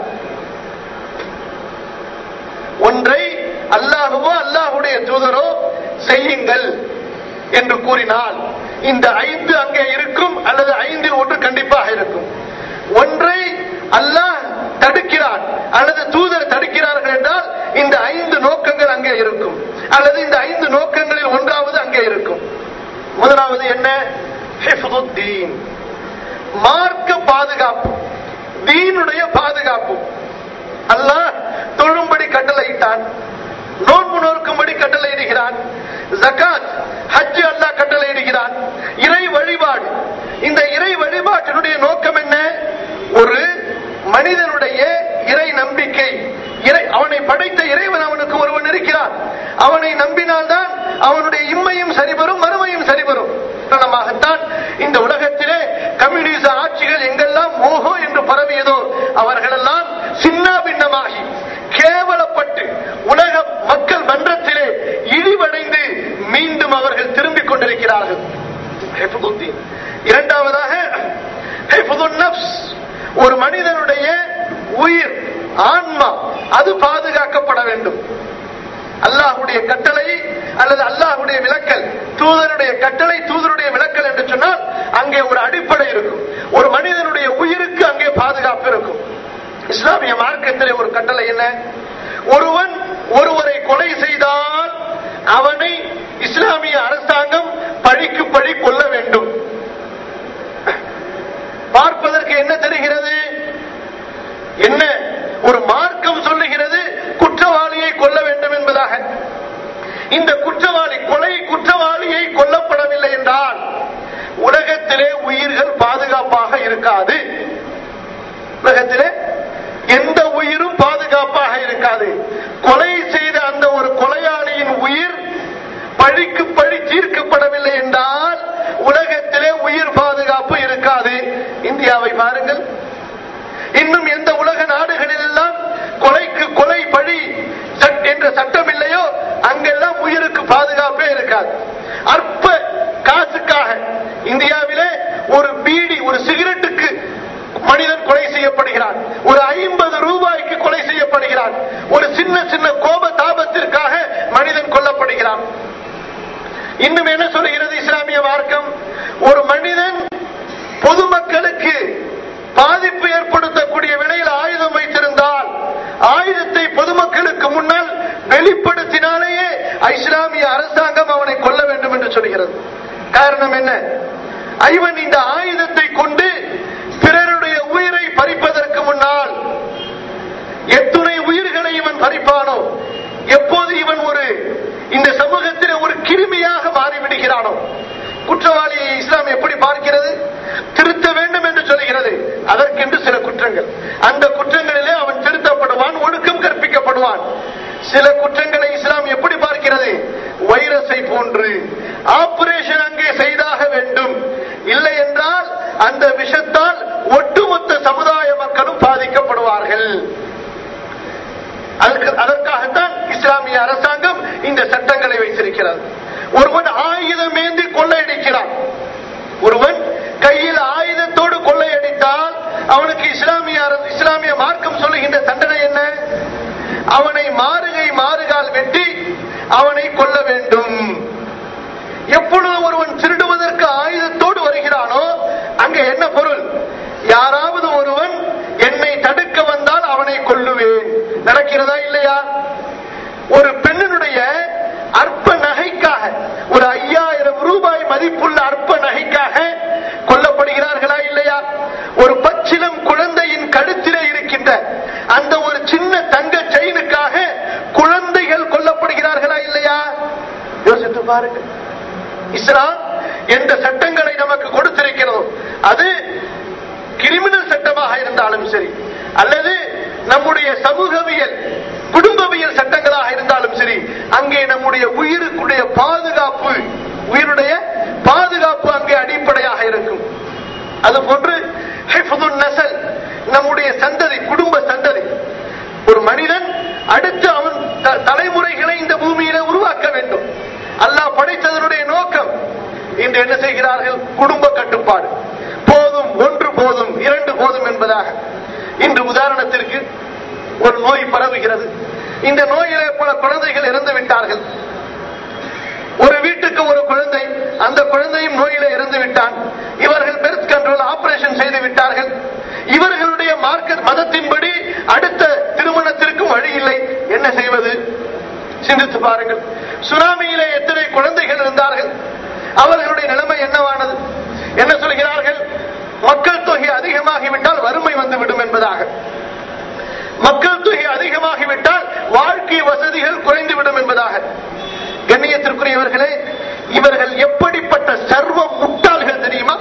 ஒன்றை அல்லாஹுவோ அல்லாஹுடைய தூதரோ செய்யுங்கள் என்று கூறினால் இந்த ஐந்து அங்கே இருக்கும் அல்லது ஐந்தில் ஒன்று கண்டிப்பாக இருக்கும் ஒன்றை அல்லாஹ் தடுக்கிறான் அல்லது தூதர் தடுக்கிறார்கள் என்றால் இந்த ஐந்து நோக்கங்கள் அங்கே இருக்கும் அல்லது இந்த ஐந்து நோக்கங்களில் ஒன்றாவது அங்கே இருக்கும் முதலாவது என்ன ஹிஃபுத்தீன் மார்க்க பாதுகாப்பு தீனுடைய பாதுகாப்பு அல்லாஹ் தொழும்படி கட்டளையிட்டான் நோன்பு நோக்கும்படி கட்டளையிடுகிறான் ஜகாத் ஹஜ் அல்லாஹ் கட்டளையிடுகிறான் இறை வழிபாடு இந்த இறை வழிபாட்டினுடைய நோக்கம் என்ன ஒரு மனிதனுடைய இறை நம்பிக்கை இறை அவனை படைத்த இறைவன் அவனுக்கு ஒருவன் இருக்கிறான் அவனை நம்பினால்தான் அவனுடைய இம்மையும் சரிவரும் மறுமையும் சரிவரும் காரணமாகத்தான் இந்த உலகத்திலே கம்யூனிச ஆட்சிகள் எங்கெல்லாம் ஓஹோ என்று பரவியதோ அவர்களெல்லாம் சின்ன பின்னமாகி கேவலப்பட்டு உலக மக்கள் மன்றத்திலே இழிவடைந்து மீண்டும் அவர்கள் திரும்பிக் கொண்டிருக்கிறார்கள் ஹிஃபுதுத்தீன். இரண்டாவதாக ஹிஃபுதுன் நஃப்ஸ். ஒரு மனிதனுடைய உயிர் ஆன்மா அது பாதுகாக்கப்பட வேண்டும் அல்லாஹுடைய கட்டளை அல்லது அல்லாஹுடைய விளக்கல் தூதருடைய கட்டளை தூதருடைய விளக்கல் என்று சொன்னால் அங்கே ஒரு அடிப்படை இருக்கும் ஒரு மனிதனுடைய உயிருக்கு அங்கே பாதுகாப்பு இருக்கும் இஸ்லாமிய மார்க்கத்திலே ஒரு கட்டளை என்ன ஒருவன் ஒருவரை கொலை செய்தால் அவனை இஸ்லாமிய அரசாங்கம் பழிக்கு பழி கொள்ள வேண்டும் பார்ப்பதற்கு என்ன தெரிகிறது என்ன ஒரு மார்க்கம் சொல்லுகிறது குற்றவாளியை கொல்ல வேண்டும் என்பதாக இந்த குற்றவாளி கொலை குற்றவாளியை கொல்லப்படவில்லை என்றால் உலகத்திலே உயிர்கள் பாதுகாப்பாக இருக்காது உலகத்திலே எந்த உயிரும் பாதுகாப்பாக இருக்காது கொலை செய்த அந்த ஒரு கொலையாளியின் உயிர் பழிக்கு பழி தீர்க்கப்படவில்லை என்றால் உலகத்திலே உயிர் பாதுகாப்பு இருக்காது இந்தியாவை பாருங்கள் இன்னும் எந்த உலக நாடுகளில் எல்லாம் கொலைக்கு கொலை பழி சட்- என்ற சட்டம் இல்லையோ அங்கெல்லாம் உயிருக்கு பாதுகாப்பே இருக்காது அற்ப காசுக்காக இந்தியாவிலே ஒரு பீடி ஒரு சிகரெட்டுக்கு மனிதன் கொலை செய்யப்படுகிறான் ஒரு ஐம்பது ரூபாய்க்கு கொலை செய்யப்படுகிறான் ஒரு சின்ன சின்ன கோப தாபத்திற்காக மனிதன் கொல்லப்படுகிறான் இன்னும் என்ன சொல்கிறது இஸ்லாமிய மார்க்கம் ஒரு மனிதன் பொதுமக்களுக்கு பாதிப்பு ஏற்படுத்தக்கூடிய விலையில் ஆயுதம் வைத்திருந்தால் ஆயுதத்தை பொதுமக்களுக்கு முன்னால் வெளிப்படுத்தினாலேயே இஸ்லாமிய அரசாங்கம் அவனை கொல்ல வேண்டும் என்று சொல்கிறது காரணம் என்ன இவன் இந்த ஆயுதத்தை கொண்டு பிறருடைய உயிரை பறிப்பதற்கு முன்னால் எத்துணை உயிர்களை இவன் பறிப்பானோ எப்போது இவன் ஒரு இந்த சமூகத்தில் ஒரு கிருமியாக மாறிவிடுகிறானோ குற்றவாளியை இஸ்லாம் எப்படி பார்க்கிறது திருத்த வேண்டும் என்று சொல்கிறது அதற்கென்று சில குற்றங்கள் அந்த குற்றங்களிலே அவன் திருத்தப்படுவான் ஒழுக்கம் கற்பிக்கப்படுவான் சில குற்றங்களை இஸ்லாம் எப்படி பார்க்கிறது வைரஸை போன்று ஆபரேஷன் அங்கே செய்தாக வேண்டும் இல்லை என்றால் அந்த விஷத்தால் ஒட்டுமொத்த சமுதாய மக்களும் பாதிக்கப்படுவார்கள் அதற்கு அதற்காகத்தான் இஸ்லாமிய அரசாங்கம் இந்த சட்டங்களை வைத்திருக்கிறது ஒருவன் ஆயுதம் ஏந்தி கொள்ளையடிக்கிறான் ஒருவன் கையில் ஆயுதத்தோடு கொள்ளையடித்தால் அவனுக்கு இஸ்லாமிய அரசு- இஸ்லாமிய மார்க்கம் சொல்லுகின்ற தண்டனை என்ன அவனை மாறுகை மாறுகால் வெட்டி அவனை கொல்ல வேண்டும் எப்பொழுது ஒருவன் திருடுவதற்கு ஆயுதத்தோடு வருகிறானோ அங்க என்ன பொருள் யாராவது ஒருவன் என்னை தடுக்க வந்தால் அவனை கொல்லுவேன் நடக்கிறதா இல்லையா ஒரு பெண்ணினுடைய அற்ப நகைக்காக ஒரு ஐயாயிரம் ரூபாய் மதிப்புள்ள அற்ப நகைக்காக கொல்லப்படுகிறார்களா இல்லையா ஒரு பச்சிலம் குழந்தையின் கழுத்திலே இருக்கின்ற அந்த ஒரு சின்ன தங்க செயினுக்காக குழந்தைகள் கொல்லப்படுகிறார்களா இல்லையா யோசித்து பாருங்கள் இஸ்லாம் எந்த சட்டங்களை நமக்கு கொடுத்திருக்கிறதோ அது கிரிமினல் சட்டமாக இருந்தாலும் சரி அல்லது நம்முடைய சமூகவியல் குடும்பவியல் சட்டங்களாக இருந்தாலும் சரி அங்கே நம்முடைய உயிருக்குடைய பாதுகாப்பு உயிருடைய பாதுகாப்பு அங்கே அடிப்படையாக இருக்கும் அதுபோன்று ஹிஃபுதுன் நசல் நம்முடைய சந்ததி குடும்ப சந்ததி ஒரு மனிதன் அடுத்து அவன் த- தலைமுறைகளை இந்த பூமியில உருவாக்க வேண்டும் அல்லாஹ் படைத்ததனுடைய நோக்கம் இன்று என்ன செய்கிறார்கள் குடும்ப கட்டுப்பாடு போதும் ஒன்று போதும் இரண்டு போதும் என்பதாக இன்று உதாரணத்திற்கு ஒரு நோய் பரவுகிறது இந்த நோயிலே பல குழந்தைகள் இறந்து விட்டார்கள் ஒரு வீட்டுக்கு ஒரு குழந்தை அந்த குழந்தையும் நோயில இறந்து விட்டான் இவர்கள் பெர்த் கண்ட்ரோல் ஆபரேஷன் செய்து விட்டார்கள் இவர்களுடைய மார்க்க மதத்தின்படி அடுத்த திருமணத்திற்கும் வழி இல்லை என்ன செய்வது சிந்தித்து பாருங்கள் சுனாமியிலே எத்தனை குழந்தைகள் இருந்தார்கள் அவர்களுடைய நிலைமை என்னவானது என்ன சொல்கிறார்கள் மக்கள் தொகை அதிகமாகிவிட்டால் வறுமை வந்துவிடும் என்பதாக மக்கள் தொகை அதிகமாகிவிட்டால் வாழ்க்கை வசதிகள் குறைந்துவிடும் என்பதாக கண்ணியத்திற்குரியவர்களே இவர்கள் எப்படிப்பட்ட சர்வ முட்டாள்கள் தெரியுமா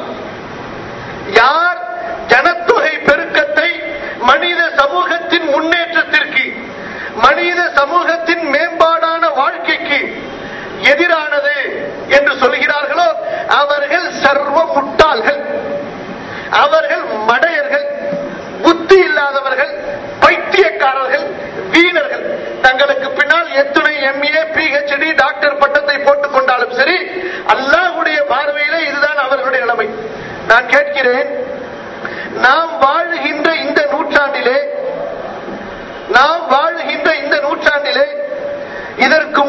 யார் ஜனத்தொகை பெருக்கத்தை மனித சமூகத்தின் முன்னேற்றத்திற்கு மனித சமூகத்தின் மேம்பாடான வாழ்க்கைக்கு எதிரானது என்று சொல்கிறார்களோ அவர்கள் சர்வ முட்டாள்கள் அவர்கள் மடையர்கள் புத்தி இல்லாதவர்கள் பைத்தியக்காரர்கள் வீணர்கள் தங்களுக்கு பின்னால் எத்துணை எம்ஏ பிஹெச்டி டாக்டர் பட்டத்தை போட்டுக் கொண்டாலும் சரி அல்லாஹ்வுடைய பார்வையிலே இதுதான் அவர்களுடைய நிலைமை நான் கேட்கிறேன் நாம் வாழுகின்ற இந்த நூற்றாண்டிலே நாம் வாழுகின்ற இந்த நூற்றாண்டிலே இதற்கு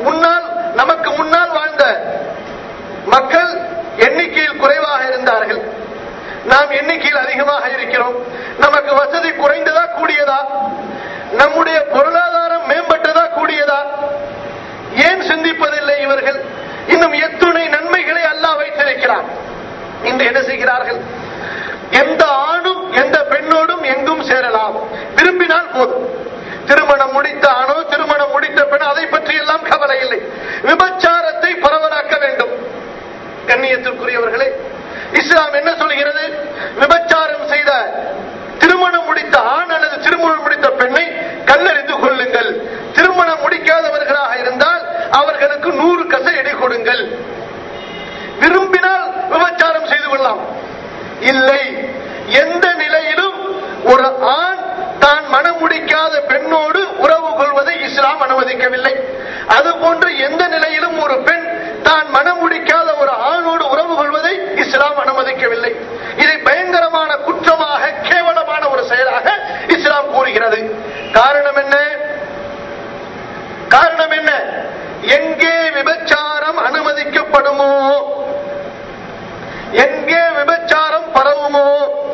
முன்னால் நமக்கு முன்னால் வாழ்ந்த மக்கள் எண்ணிக்கையில் குறைவாக இருந்தார்கள் நாம் எண்ணிக்கையில் அதிகமாக இருக்கிறோம் நமக்கு வசதி குறைந்ததா கூடியதா நம்முடைய பொருளாதாரம் மேம்பட்டதா கூடியதா ஏன் சிந்திப்பதில்லை இவர்கள் இன்னும் எத்துணை நன்மைகளை அல்லாஹ் வைத்திருக்கிறார் இன்று என்ன செய்கிறார்கள் எந்த ஆணும் எந்த பெண்ணோடும் எங்கும் சேரலாம் விரும்பினால் போதும் திருமணம் முடித்த ஆணோ திருமணம் முடித்த பெண் அதை பற்றி எல்லாம் கவலை இல்லை விபச்சாரத்தை பரவலாக்க வேண்டும் கண்ணியத்திற்குரியவர்களே இஸ்லாம் என்ன சொல்கிறது விபச்சாரம் செய்த திருமணம் முடித்த ஆண் அல்லது திருமணம் முடித்த பெண்ணை கல்லறிந்து கொள்ளுங்கள் திருமணம் முடிக்காதவர்களாக இருந்தால் அவர்களுக்கு நூறு கசை எடை கொடுங்கள் விரும்பினால் விபச்சாரம் செய்து கொள்ளலாம் இல்லை எந்த நிலையிலும் ஒரு ஆண் தான் மனம் முடிக்காத பெண்ணோடு உறவு கொள்வதை இஸ்லாம் அனுமதிக்கவில்லை அதுபோன்று எந்த நிலையிலும் ஒரு பெண் தான் மனம் முடிக்காத ஒரு ஆணோடு உறவு கொள்வதை இஸ்லாம் அனுமதிக்கவில்லை இதை பயங்கரமான குற்றமாக கேவலமான ஒரு செயலாக இஸ்லாம் கூறுகிறது காரணம் என்ன காரணம் என்ன எங்கே விபச்சாரம் அனுமதிக்கப்படுமோ எங்கே விபச்சாரம் பரவுமோ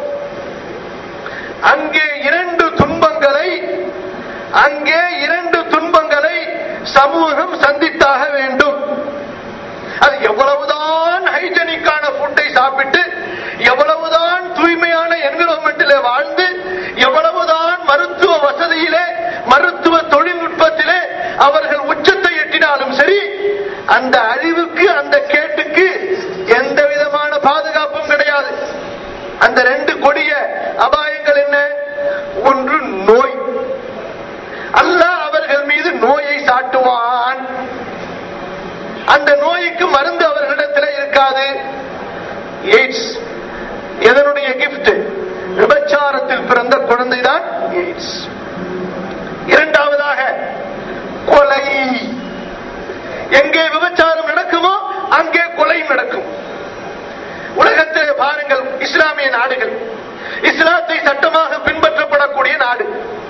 அங்கே இரண்டு துன்பங்களை அங்கே இரண்டு துன்பங்களை சமூகம் சந்தித்தாக வேண்டும் அது எவ்வளவுதான் ஹைஜனிக்கான ஃபுட்டை சாப்பிட்டு எவ்வளவுதான் தூய்மையான என்விரான்மெண்டிலே வாழ்ந்து எவ்வளவுதான் மருத்துவ வசதியிலே மருத்துவ தொழில்நுட்பத்திலே அவர்கள் உச்சத்தை எட்டினாலும் சரி அந்த அழிவுக்கு அந்த கேட்டுக்கு எந்த விதமான பாதுகாப்பும் கிடையாது அந்த ரெண்டு கொடிய அபாயங்கள் என்ன ஒன்று நோய் அல்லாஹ் அவர்கள் மீது நோயை சாட்டுவான் அந்த நோய்க்கு மருந்து அவர்களிடத்தில் இருக்காது எய்ட்ஸ் எதனுடைய கிஃப்ட் விபச்சாரத்தில் பிறந்த குழந்தைதான் எய்ட்ஸ் இரண்டாவதாக கொலை எங்கே விபச்சாரம் நடக்குமோ அங்கே கொலை நடக்கும் உலகத்திலே பாருங்கள் இஸ்லாமிய நாடுகள் இஸ்லாத்தை சட்டமாக பின்பற்றப்படக்கூடிய நாடு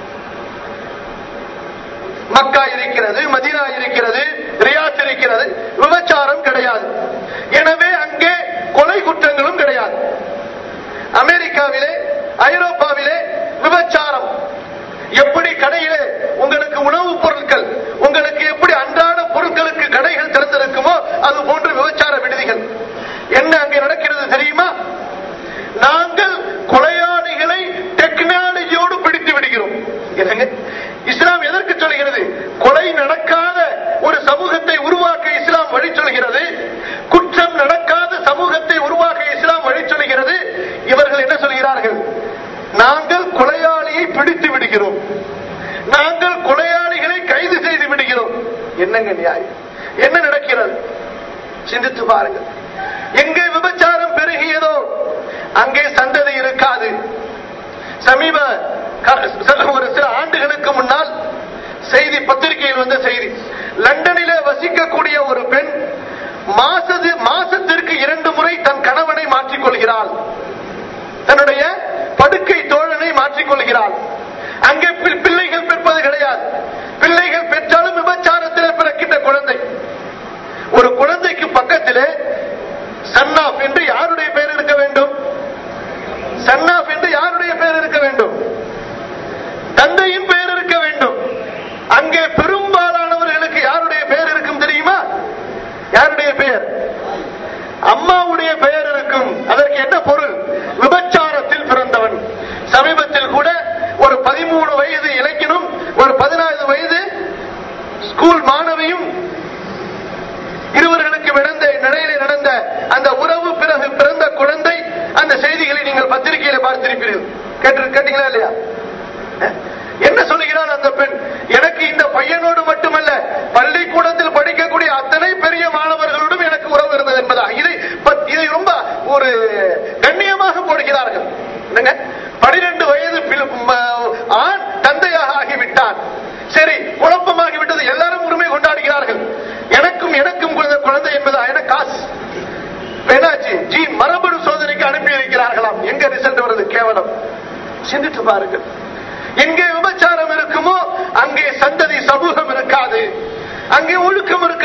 மக்கா இருக்கிறது மதீனா இருக்கிறது ரியாத் இருக்கிறது விபச்சாரம் கிடையாது எனவே அங்கே கொலை குற்றங்களும் கிடையாது அமெரிக்காவிலே ஐரோப்பாவிலே விபச்சாரம் எப்படி கடையிலே உங்களுக்கு உணவுப் பொருட்கள் உங்களுக்கு எப்படி அன்றாட பொருட்களுக்கு கடைகள் திறந்திருக்குமோ அது போன்று விபச்சார விடுதிகள் என்ன அங்கே நடக்கிறது தெரியுமா நாங்கள் கொலையாளிகளை டெக்னாலஜியோடு பிடித்து விடுகிறோம் என்னங்க இஸ்லாம் எதற்கு சொல்கிறது கொலை நடக்காத ஒரு சமூகத்தை உருவாக்க இஸ்லாம் வழி சொல்கிறது குற்றம் நடக்காத சமூகத்தை உருவாக்க இஸ்லாம் வழி சொல்கிறது இவர்கள் என்ன சொல்கிறார்கள் நாங்கள் கொலையாளியை பிடித்து விடுகிறோம் நாங்கள் கொலையாளிகளை கைது செய்து விடுகிறோம் என்னங்க நியாயம் என்ன நடக்கிறது சிந்தித்து பாருங்கள் எங்கே விபச்சாரம் பெருகியதோ அங்கே சந்ததி இருக்காது சமீப க- ஒரு சில ஆண்டுகளுக்கு முன்னால் செய்தி பத்திரிகையில் வந்த செய்தி லண்டனிலே வசிக்கக்கூடிய ஒரு பெண் மாசது மாசத்திற்கு இரண்டு முறை தன் கணவனை மாற்றிக் கொள்கிறாள் தன்னுடைய படுக்கை தோழனை மாற்றிக் கொள்கிறாள் அங்கே பி- பிள்ளைகள் பெற்பது கிடையாது பிள்ளைகள் பெற்றாலும் விபச்சாரத்திலே பிறக்கின்ற குழந்தை ஒரு குழந்தைக்கு பக்கத்திலே சன்னாப் என்று யாருடைய பெயர் இருக்க வேண்டும் சன்னாப் என்று யாருடைய பெயர் இருக்க வேண்டும் தந்தையின் பெயர் இருக்க வேண்டும் அங்கே பெரும்பாலானவர்களுக்கு யாருடைய பெயர் இருக்கும் தெரியுமா யாருடைய பெயர் அம்மாவுடைய பெயர் இருக்கும் அதற்கு என்ன பொருள் விபச்சாரத்தில் பிறந்தவன் சமீபத்தில் கூட ஒரு பதிமூணு வயது இளைஞனும் ஒரு பதினாறு வயது ஸ்கூல் மாணவியும் இருவர்களுக்கு நடந்த நிலையிலே நடந்த அந்த உறவு பிறகு பிறந்த குழந்தை அந்த செய்திகளை நீங்கள் பத்திரிகையில பார்த்திருப்பீர்கள் கேட்டு கேட்டீங்களா இல்லையா என்ன சொல்லுகிறாள் அந்த பெண் எனக்கு இந்த பையனோடு மட்டுமல்ல பள்ளிக்கூடத்தில் படிக்கக்கூடிய அத்தனை பெரிய மாணவர்களோடும் எனக்கு உறவு இருந்தது என்பதா இதை ப- இதை ரொம்ப ஒரு கண்ணியமாக போடுகிறார்கள் என்னங்க பனிரெண்டு வயது பிள்ளை- ம- ஆண் தந்தையாக ஆகிவிட்டான் சரி குழப்பமாகி விட்டது எல்லாரும் உரிமை கொண்டாடுகிறார்கள் எனக்கும் எனக்கும் குழந்தை குழந்தை என்பதா என காசு என்னாச்சு ஜி மரபணு சோதனைக்கு அனுப்பி இருக்கிறார்களாம் எங்க ரிசல்ட் வருது கேவலம் சிந்தித்து பாருங்கள் எங்கே விபச்சாரம் இருக்குமோ அங்கே சந்ததி சமூகம் இருக்காது அங்கே ஒழுக்கம் இருக்காது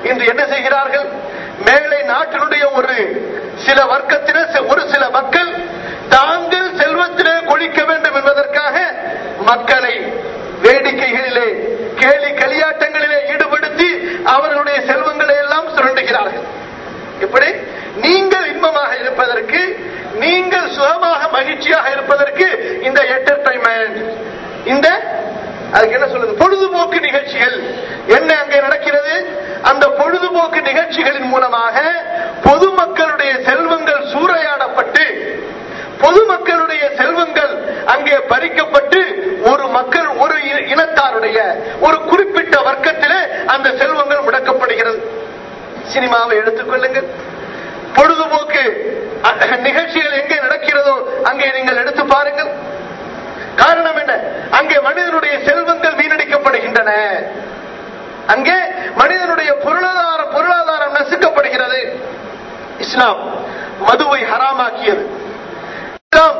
இன்று என்ன செய்கிறார்கள் மேலை நாட்டினுடைய ஒரு சில வர்க்கத்தினர் சி- ஒரு சில மக்கள் தாங்கள் செல்வத்திலே கொழிக்க வேண்டும் என்பதற்காக மக்களை வேடிக்கைகளிலே கேலி களியாட்டங்களிலே ஈடுபடுத்தி அவர்களுடைய செல்வங்களை எல்லாம் சுரண்டுகிறார்கள் இப்படி நீங்கள் இன்பமாக இருப்பதற்கு நீங்கள் சுகமாக மகிழ்ச்சியாக இருப்பதற்கு இந்த என்டர்டைன்மெண்ட் இந்த அதுக்கு என்ன சொல்லுது பொழுதுபோக்கு நிகழ்ச்சிகள் என்ன அங்கே நடக்கிறது அந்த பொழுதுபோக்கு நிகழ்ச்சிகளின் மூலமாக பொதுமக்களுடைய செல்வங்கள் சூறையாடப்பட்டு பொதுமக்களுடைய செல்வங்கள் அங்கே பறிக்கப்பட்டு ஒரு மக்கள் ஒரு இ- இனத்தாருடைய ஒரு குறிப்பிட்ட வர்க்கத்திலே அந்த செல்வங்கள் முடக்கப்படுகிறது சினிமாவை எடுத்துக்கொள்ளுங்கள் பொழுதுபோக்கு அ- நிகழ்ச்சிகள் எங்கே நடக்கிறதோ அங்கே நீங்கள் எடுத்து பாருங்கள் காரணம் என்ன அங்கே மனிதனுடைய செல்வங்கள் வீணடிக்கப்படுகின்றன அங்கே மனிதனுடைய பொருளாதார பொருளாதாரம் நசுக்கப்படுகிறது இஸ்லாம் மதுவை ஹராமாக்கியது இஸ்லாம்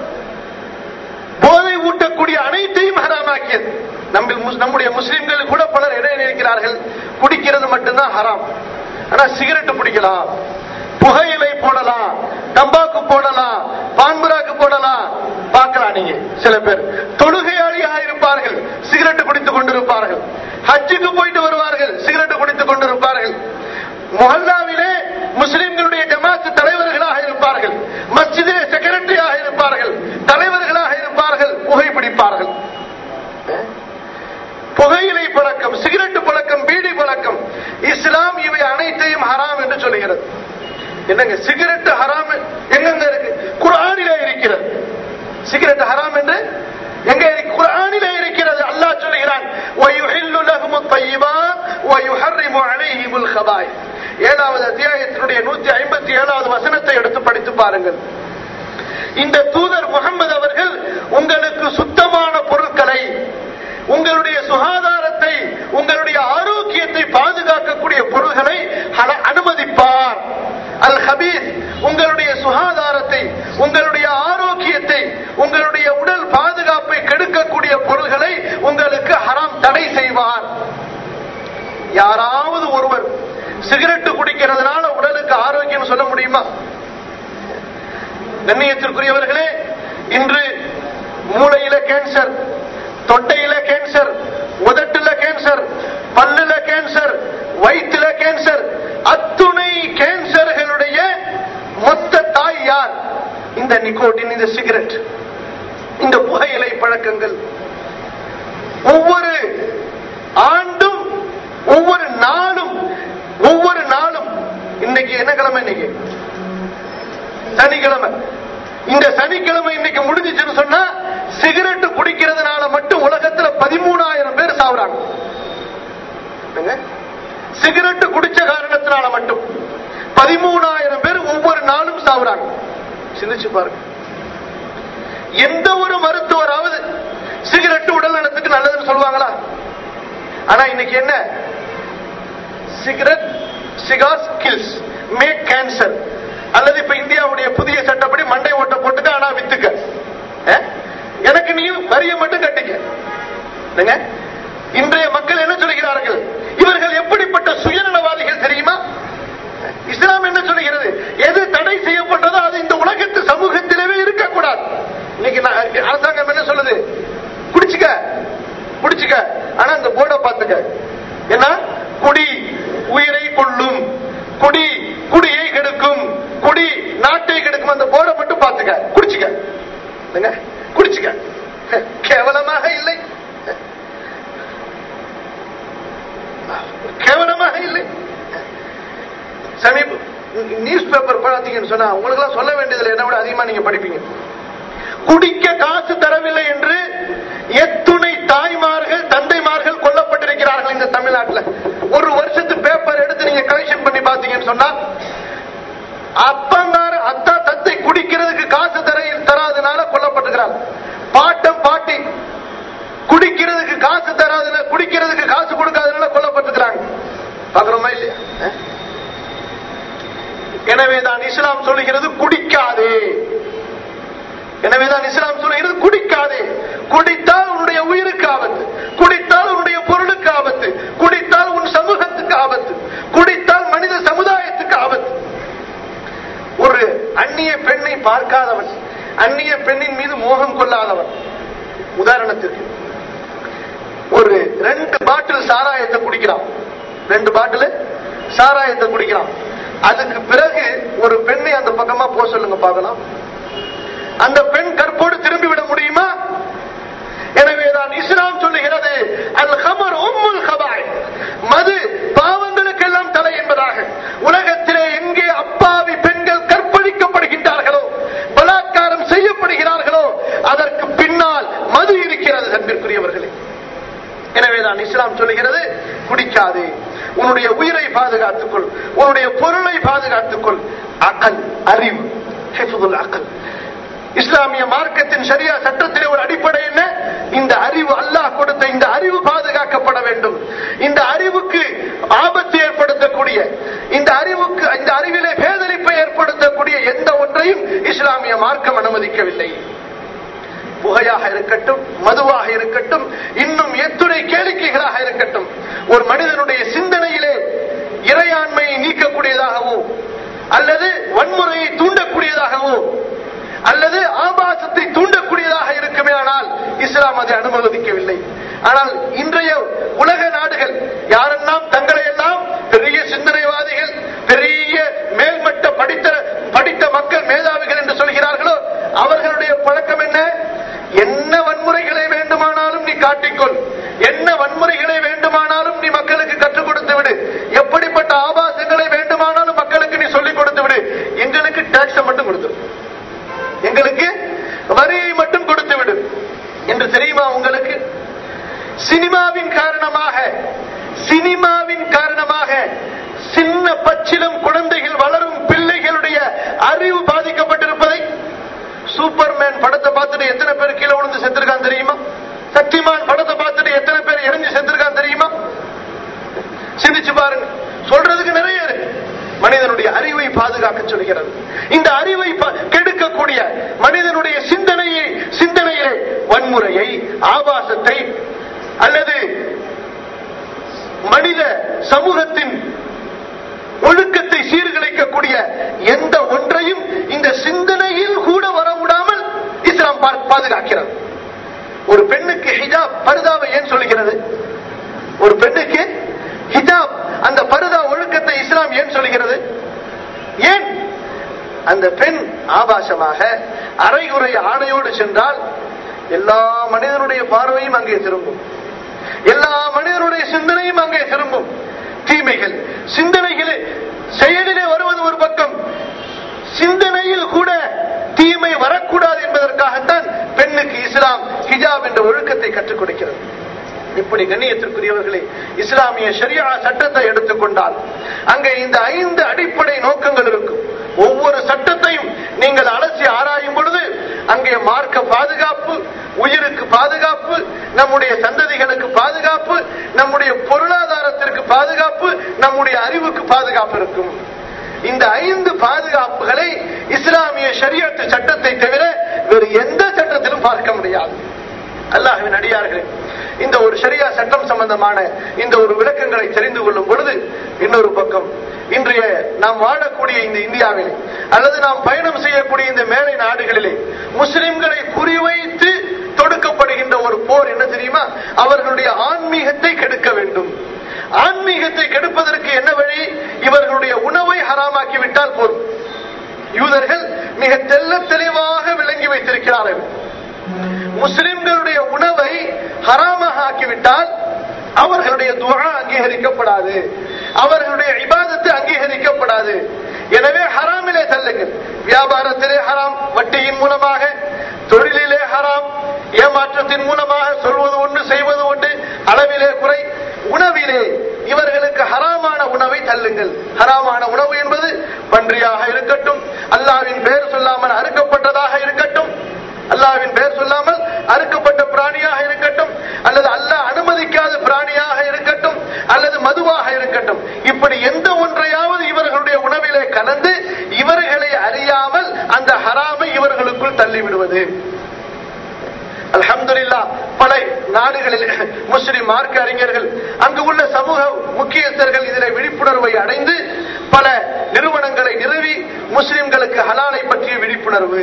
போதை ஊட்டக்கூடிய அனைத்தையும் ஹராமாக்கியது நம்ம நம்முடைய முஸ்லிம்கள் கூட பலர் இடையே இருக்கிறார்கள் குடிக்கிறது மட்டும்தான் ஹராம் ஆனா சிகரெட் பிடிக்கலாம் புகையிலை போடலாம் தம்பாக்கு போடலாம் பான்புராக்கு போடலாம் பார்க்கலாம் நீங்க சில பேர் தொழுகையாளியாக இருப்பார்கள் சிகரெட் குடித்துக் கொண்டிருப்பார்கள் ஹஜ்ஜுக்கு போயிட்டு வருவார்கள் சிகரெட் குடித்துக் கொண்டிருப்பார்கள் முஹல்லாவிலே முஸ்லிம்களுடைய ஜமாத்து தலைவர்களாக இருப்பார்கள் மஸ்ஜிதிலே செக்ரட்டரியாக இருப்பார்கள் தலைவர்களாக இருப்பார்கள் புகைப்பிடிப்பார்கள் புகையிலை பழக்கம் சிகரெட் பழக்கம் பீடி பழக்கம் இஸ்லாம் இவை அனைத்தையும் ஹராம் என்று சொல்லுகிறது என்னங்க சிகரெட் ஹராம் எங்கெங்க இருக்கு குர்ஆனிலே இருக்கிறது சிகரெட் ஹராம் என்று எங்க இருக்கு குர்ஆனிலே இருக்கிறது அல்லாஹ் சொல்லுகிறான் وَيُحِلُّ لَهُمُ الطَّيِّبَاتِ وَيُحَرِّمُ عَلَيْهِمُ الْخَبَائِثَ ஏழாவது அத்தியாயத்தினுடைய நூத்தி ஐம்பத்தி ஏழாவது வசனத்தை எடுத்து படித்து பாருங்கள் இந்த தூதர் முகமது அவர்கள் உங்களுக்கு சுத்தமான பொருட்களை உங்களுடைய சுகாதாரத்தை உங்களுடைய ஆரோக்கியத்தை பாதுகாக்கக்கூடிய பொருள்களை அன- அனுமதிப்பார் அல் ஹபீஸ் உங்களுடைய சுகாதாரத்தை உங்களுடைய ஆரோக்கியத்தை உங்களுடைய உடல் பாதுகாப்பை கெடுக்கக்கூடிய பொருள்களை உங்களுக்கு ஹராம் தடை செய்வார் யாராவது ஒருவர் சிகரெட் குடிக்கிறதுனால உடலுக்கு ஆரோக்கியம் சொல்ல முடியுமா கண்ணியத்திற்குரியவர்களே இன்று மூளையில கேன்சர் தொண்டையில கேன்சர் உதட்டுல கேன்சர் பல்லுல கேன்சர் வயிற்றுல கேன்சர் அத்துணை கேன்சர்களுடைய மொத்த தாய் யார் இந்த நிக்கோட்டின் இந்த சிகரெட் இந்த புகையிலை பழக்கங்கள் ஒவ்வொரு ஆண்டும் ஒவ்வொரு நாளும் ஒவ்வொரு நாளும் இன்னைக்கு என்ன கிழமை இன்னைக்கு சனிக்கிழமை இந்த சனிக்கிழமை இன்னைக்கு முடிஞ்சிச்சுன்னு சொன்னா சிகரெட் குடிக்கிறதுனால மட்டும் உலகத்துல பதிமூணாயிரம் பேர் சாவுறாங்க என்னங்க? சிகரெட் குடிச்ச காரணத்தினால மட்டும் பதிமூணாயிரம் பேர் ஒவ்வொரு நாளும் சாவுறாங்க சிந்திச்சு பாருங்க எந்த ஒரு மருத்துவராவது சிகரெட் உடல் நலத்துக்கு நல்லதுன்னு சொல்லுவாங்களா ஆனா இன்னைக்கு என்ன cigarette cigars kills make cancer அல்லது இப்ப இந்தியாவுடைய புதிய சட்டப்படி மண்டை ஓட்ட போட்டுக்க ஆனா வித்துக்க அஹ்? எனக்கு நீ வரிய மட்டும் கட்டிக்க என்னங்க? இன்றைய மக்கள் என்ன சொல்கிறார்கள் இவர்கள் எப்படிப்பட்ட சுயநலவாதிகள் தெரியுமா இஸ்லாம் என்ன சொல்லுகிறது எது தடை செய்யப்பட்டதோ அது இந்த உலகத்து சமூகத்திலேயே இருக்கக்கூடாது இன்னைக்கு நான் அரசாங்கம் என்ன சொல்லுது குடிச்சுக்க குடிச்சுக்க ஆனா இந்த போர்டை பார்த்துக்க என்ன குடி உயிரை கொள்ளும் குடி குடியை கெடுக்கும் குடி நாட்டை கெடுக்கும் அந்த போர்டை மட்டும் பார்த்துக்க குடிச்சுக்க என்னங்க? குடிச்சுக்க கேவலமாக இல்லை கேவலமாக இல்லை சமீப நியூஸ் பேப்பர் பார்த்தீங்கன்னு சொன்னா உங்களுக்கு எல்லாம் சொல்ல வேண்டியதுல என்ன விட அதிகமா நீங்க படிப்பீங்க குடிக்க காசு தரவில்லை என்று எத்துணை தாய்மார்கள் தந்தைமார்கள் கொல்லப்பட்டிருக்கிறார்கள் இந்த தமிழ்நாட்டுல ஒரு வருஷத்து பேப்பர் எடுத்து நீங்க கலெக்ஷன் பண்ணி பாத்தீங்கன்னு சொன்னா அப்பங்கார அத்தா தத்தை குடிக்கிறதுக்கு காசு தர தராதனால கொல்லப்பட்டிருக்கிறாங்க பாட்டம் பாட்டி குடிக்கிறதுக்கு காசு தராதனால குடிக்கிறதுக்கு காசு கொடுக்காதனால கொல்லப்பட்டிருக்கிறாங்க பாக்குறோமா இல்லையா அஹ்? எனவேதான் இஸ்லாம் சொல்லுகிறது குடிக்காதே எனவேதான் இஸ்லாம் சொல்லுகிறது குடிக்காதே குடித்தால் உன்னுடைய உயிருக்கு ஆபத்து குடித்தால் உன்னுடைய பொருளுக்கு ஆபத்து குடித்தால் உன் சமூகத்துக்கு ஆபத்து குடி பாட்டில் சாராயத்தை குடிக்கிறான் ரெண்டு பாட்டில் சாராயத்தை குடிக்கிறான் அதுக்கு பிறகு ஒரு பெண்ணை அந்த பக்கமா போக சொல்லுங்க பார்க்கலாம் அந்த பெண் கற்போடு திரும்பி விட முடியுமா எனவேதான் இஸ்லாம் சொல்லுகிறது அல் ஹமர் உம்முல் ஹபாய் மது பாவங்களுக்கெல்லாம் தலை என்பதாக உலகத்திலே எங்கே அப்பாவி பெண்கள் கற்பழிக்கப்படுகின்றார்களோ பலாத்காரம் செய்யப்படுகிறார்களோ அதற்கு பின்னால் மது இருக்கிறது அன்பிற்குரியவர்களே எனவேதான் இஸ்லாம் சொல்லுகிறது குடிக்காதே உன்னுடைய உயிரை பாதுகாத்துக் கொள் உன்னுடைய பொருளை பாதுகாத்துக் கொள் அகல் அறிவு ஹிஃபுதுல் அகல் இஸ்லாமிய மார்க்கத்தின் சரியா சட்டத்திலே ஒரு அடிப்படை என்ன இந்த அறிவு அல்லாஹ் கொடுத்த இந்த அறிவு பாதுகாக்கப்பட வேண்டும் இந்த அறிவுக்கு ஆபத்து ஏற்படுத்தக்கூடிய இந்த அறிவுக்கு இந்த அறிவிலே பேதலிப்பை ஏற்படுத்தக்கூடிய எந்த ஒன்றையும் இஸ்லாமிய மார்க்கம் அனுமதிக்கவில்லை புகையாக இருக்கட்டும் மதுவாக இருக்கட்டும் இன்னும் எத்துணை கேளிக்கைகளாக இருக்கட்டும் ஒரு மனிதனுடைய சிந்தனையிலே இறையாண்மையை நீக்கக்கூடியதாகவோ அல்லது வன்முறையை தூண்டக்கூடியதாகவோ அல்லது ஆபாசத்தை தூண்டக்கூடியதாக இருக்குமே ஆனால் இஸ்லாம் அதை அனுமதிக்கவில்லை ஆனால் இன்றைய உலக நாடுகள் யாரெல்லாம் தங்களை எல்லாம் பெரிய சிந்தனைவாதிகள் பெரிய மேல்மட்ட படித்த படித்த மக்கள் மேதாவிகள் என்று சொல்கிறார்களோ அவர்களுடைய பழக்கம் என்ன என்ன வன்முறைகளை வேண்டுமானாலும் நீ காட்டிக்கொள் என்ன வன்முறைகளை வேண்டுமானாலும் நீ மக்களுக்கு கற்றுக் கொடுத்து விடு எப்படிப்பட்ட ஆபாசங்களை வேண்டுமானாலும் மக்களுக்கு நீ சொல்லிக் கொடுத்து விடு எங்களுக்கு டாக்ஸ் மட்டும் கொடுத்து எங்களுக்கு வரியை மட்டும் கொடுத்து விடு என்று தெரியுமா உங்களுக்கு சினிமாவின் காரணமாக சினிமாவின் காரணமாக சின்ன பச்சிலம் குழந்தைகள் வளரும் பிள்ளைகளுடைய அறிவு பாதிக்கப்பட்டிருப்பதை சூப்பர்மேன் படத்தை பார்த்துட்டு எத்தனை பேர் கீழே விழுந்து செத்துருக்கான் தெரியுமா சக்திமான் படத்தை பார்த்துட்டு எத்தனை பேர் இறங்கி செத்துருக்கான் தெரியுமா சிந்திச்சு பாருங்க சொல்றதுக்கு நிறைய இருக்கு மனிதனுடைய அறிவை பாதுகாக்க சொல்கிறது இந்த அறிவை கெடுக்கக்கூடிய மனிதனுடைய சிந்தனையை சிந்தனையை வன்முறையை ஆபாசத்தை அல்லது மனித சமூகத்தின் ஒழுக்கத்தை சீர்குலைக்கக்கூடிய எந்த ஒன்றையும் இந்த சிந்தனையில் கூட வர விடாமல் இஸ்லாம் பாதுகாக்கிறது ஒரு பெண்ணுக்கு ஹிஜாப் பருதாவை ஏன் சொல்லுகிறது ஒரு பெண்ணுக்கு ஹிஜாப் அந்த பருதா ஒழுக்கத்தை இஸ்லாம் ஏன் சொல்கிறது ஏன் அந்த பெண் ஆபாசமாக அரைகுறை ஆடையோடு சென்றால் எல்லா மனிதனுடைய பார்வையும் அங்கே திரும்பும் எல்லா மனிதனுடைய சிந்தனையும் அங்கே திரும்பும் தீமைகள் சிந்தனைகளே செயலிலே வருவது ஒரு பக்கம் சிந்தனையில் கூட தீமை வரக்கூடாது என்பதற்காகத்தான் பெண்ணுக்கு இஸ்லாம் ஹிஜாப் என்ற ஒழுக்கத்தை கற்றுக் கொடுக்கிறது இப்படி கண்ணியத்திற்குரியவர்களே இஸ்லாமிய ஷரியா சட்டத்தை எடுத்துக்கொண்டால் அங்கே இந்த ஐந்து அடிப்படை நோக்கங்கள் இருக்கும் ஒவ்வொரு சட்டத்தையும் நீங்கள் அலசி ஆராயும் பொழுது அங்கே மார்க்க பாதுகாப்பு உயிருக்கு பாதுகாப்பு நம்முடைய சந்ததிகளுக்கு பாதுகாப்பு நம்முடைய பொருளாதாரத்திற்கு பாதுகாப்பு நம்முடைய அறிவுக்கு பாதுகாப்பு இருக்கும் இந்த ஐந்து பாதுகாப்புகளை இஸ்லாமிய ஷரியத்து சட்டத்தை தவிர வேறு எந்த சட்டத்திலும் பார்க்க முடியாது அல்லாஹின் அடியார்களே இந்த ஒரு சரியா சட்டம் சம்பந்தமான இந்த ஒரு விளக்கங்களை தெரிந்து கொள்ளும் பொழுது இன்னொரு பக்கம் இன்றைய நாம் வாழக்கூடிய இந்த இந்தியாவிலே அல்லது நாம் பயணம் செய்யக்கூடிய இந்த மேலை நாடுகளிலே முஸ்லிம்களை குறிவைத்து தொடுக்கப்படுகின்ற ஒரு போர் என்ன தெரியுமா அவர்களுடைய ஆன்மீகத்தை கெடுக்க வேண்டும் ஆன்மீகத்தை கெடுப்பதற்கு என்ன வழி இவர்களுடைய உணவை ஹராமாக்கி விட்டால் போதும் யூதர்கள் மிக தெல்ல தெளிவாக விளங்கி வைத்திருக்கிறார்கள் முஸ்லிம்களுடைய உணவை ஹராமாக ஆக்கிவிட்டால் அவர்களுடைய துவா அங்கீகரிக்கப்படாது அவர்களுடைய இபாதத்து அங்கீகரிக்கப்படாது எனவே ஹராமிலே தள்ளுங்கள் வியாபாரத்திலே ஹராம் வட்டியின் மூலமாக தொழிலிலே ஹராம் ஏமாற்றத்தின் மூலமாக சொல்வது ஒன்று செய்வது ஒன்று அளவிலே குறை உணவிலே இவர்களுக்கு ஹராமான உணவை தள்ளுங்கள் ஹராமான உணவு என்பது பன்றியாக இருக்கட்டும் அல்லாவின் பெயர் சொல்லாமல் அறுக்கப்பட்டதாக இருக்கட்டும் அல்லாவின் பெயர் சொல்லாமல் அறுக்கப்பட்ட பிராணியாக இருக்கட்டும் அல்லது அல்லாஹ் அனுமதிக்காத பிராணியாக இருக்கட்டும் அல்லது மதுவாக இருக்கட்டும் இப்படி எந்த ஒன்றையாவது இவர்களுடைய உணவிலே கலந்து இவர்களை அறியாமல் அந்த ஹராமை இவர்களுக்குள் தள்ளிவிடுவது அல்ஹம்துலில்லா பல நாடுகளில் முஸ்லிம் மார்க்க அறிஞர்கள் அங்கு உள்ள சமூக முக்கியஸ்தர்கள் இதில் விழிப்புணர்வை அடைந்து பல நிறுவனங்களை நிறுவி முஸ்லிம்களுக்கு ஹலாலை பற்றிய விழிப்புணர்வு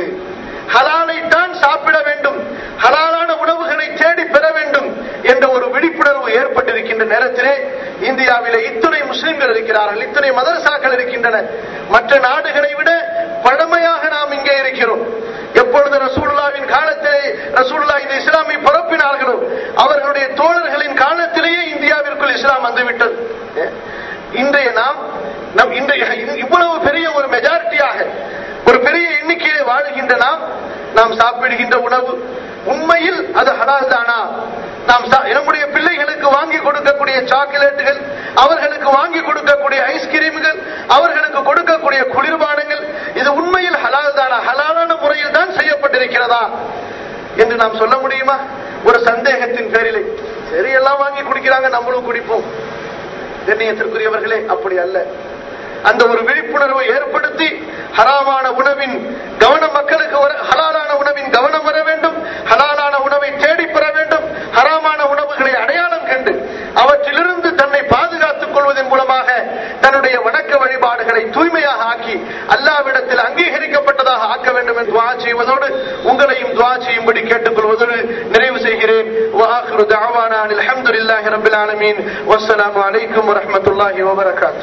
ஹலாலை தான் சாப்பிட வேண்டும் ஹலாலான உணவுகளை தேடி பெற வேண்டும் என்ற ஒரு விழிப்புணர்வு விழிப்புணர்வு ஏற்பட்டிருக்கின்ற நேரத்திலே இந்தியாவிலே இத்துணை முஸ்லிம்கள் இருக்கிறார்கள் இத்துணை மதரசாக்கள் இருக்கின்றன மற்ற நாடுகளை விட பழமையாக நாம் இங்கே இருக்கிறோம் எப்பொழுது ரசூலுல்லாவின் காலத்திலே ரசூலுல்லா இந்த இஸ்லாமை பரப்பினார்களோ அவர்களுடைய தோழர்களின் காலத்திலேயே இந்தியாவிற்குள் இஸ்லாம் வந்துவிட்டது இன்றைய நாம் நம் இன்றைய இவ்வளவு பெரிய ஒரு மெஜாரிட்டியாக ஒரு பெரிய எண்ணிக்கையிலே வாழுகின்ற நாம் நாம் சாப்பிடுகின்ற உணவு உண்மையில் அது ஹலால் தானா நாம் சா- நம்முடைய பிள்ளைகளுக்கு வாங்கி கொடுக்கக்கூடிய சாக்லேட்டுகள் அவர்களுக்கு வாங்கி கொடுக்கக்கூடிய ஐஸ்கிரீம்கள் அவர்களுக்கு கொடுக்கக்கூடிய குளிர்பானங்கள் இது உண்மையில் ஹலால் தானா ஹலாலான முறையில் தான் செய்யப்பட்டிருக்கிறதா என்று நாம் சொல்ல முடியுமா ஒரு சந்தேகத்தின் பேரிலே சரி எல்லாம் வாங்கி குடிக்கிறாங்க நம்மளும் குடிப்போம் கண்ணியத்திற்குரியவர்களே அப்படி அல்ல அந்த ஒரு விழிப்புணர்வை ஏற்படுத்தி ஹராமான உணவின் கவனம் மக்களுக்கு வர ஹலாலான உணவின் கவனம் வர வேண்டும் ஹலாலான உணவை தேடி பெற வேண்டும் ஹராமான உணவுகளை அடையாளம் கண்டு அவற்றிலிருந்து தன்னை பாதுகாத்துக் கொள்வதன் மூலமாக தன்னுடைய வணக்க வழிபாடுகளை தூய்மையாக ஆக்கி அல்லாவிடத்தில் அங்கீகரிக்கப்பட்டதாக ஆக்க வேண்டும் என்று துவா செய்வதோடு உங்களையும் துவா செய்யும்படி கேட்டுக்கொள்வதோடு நிறைவு செய்கிறேன் وآخر دعوانا أن الحمد لله رب العالمين والسلام عليكم ورحمة الله وبركاته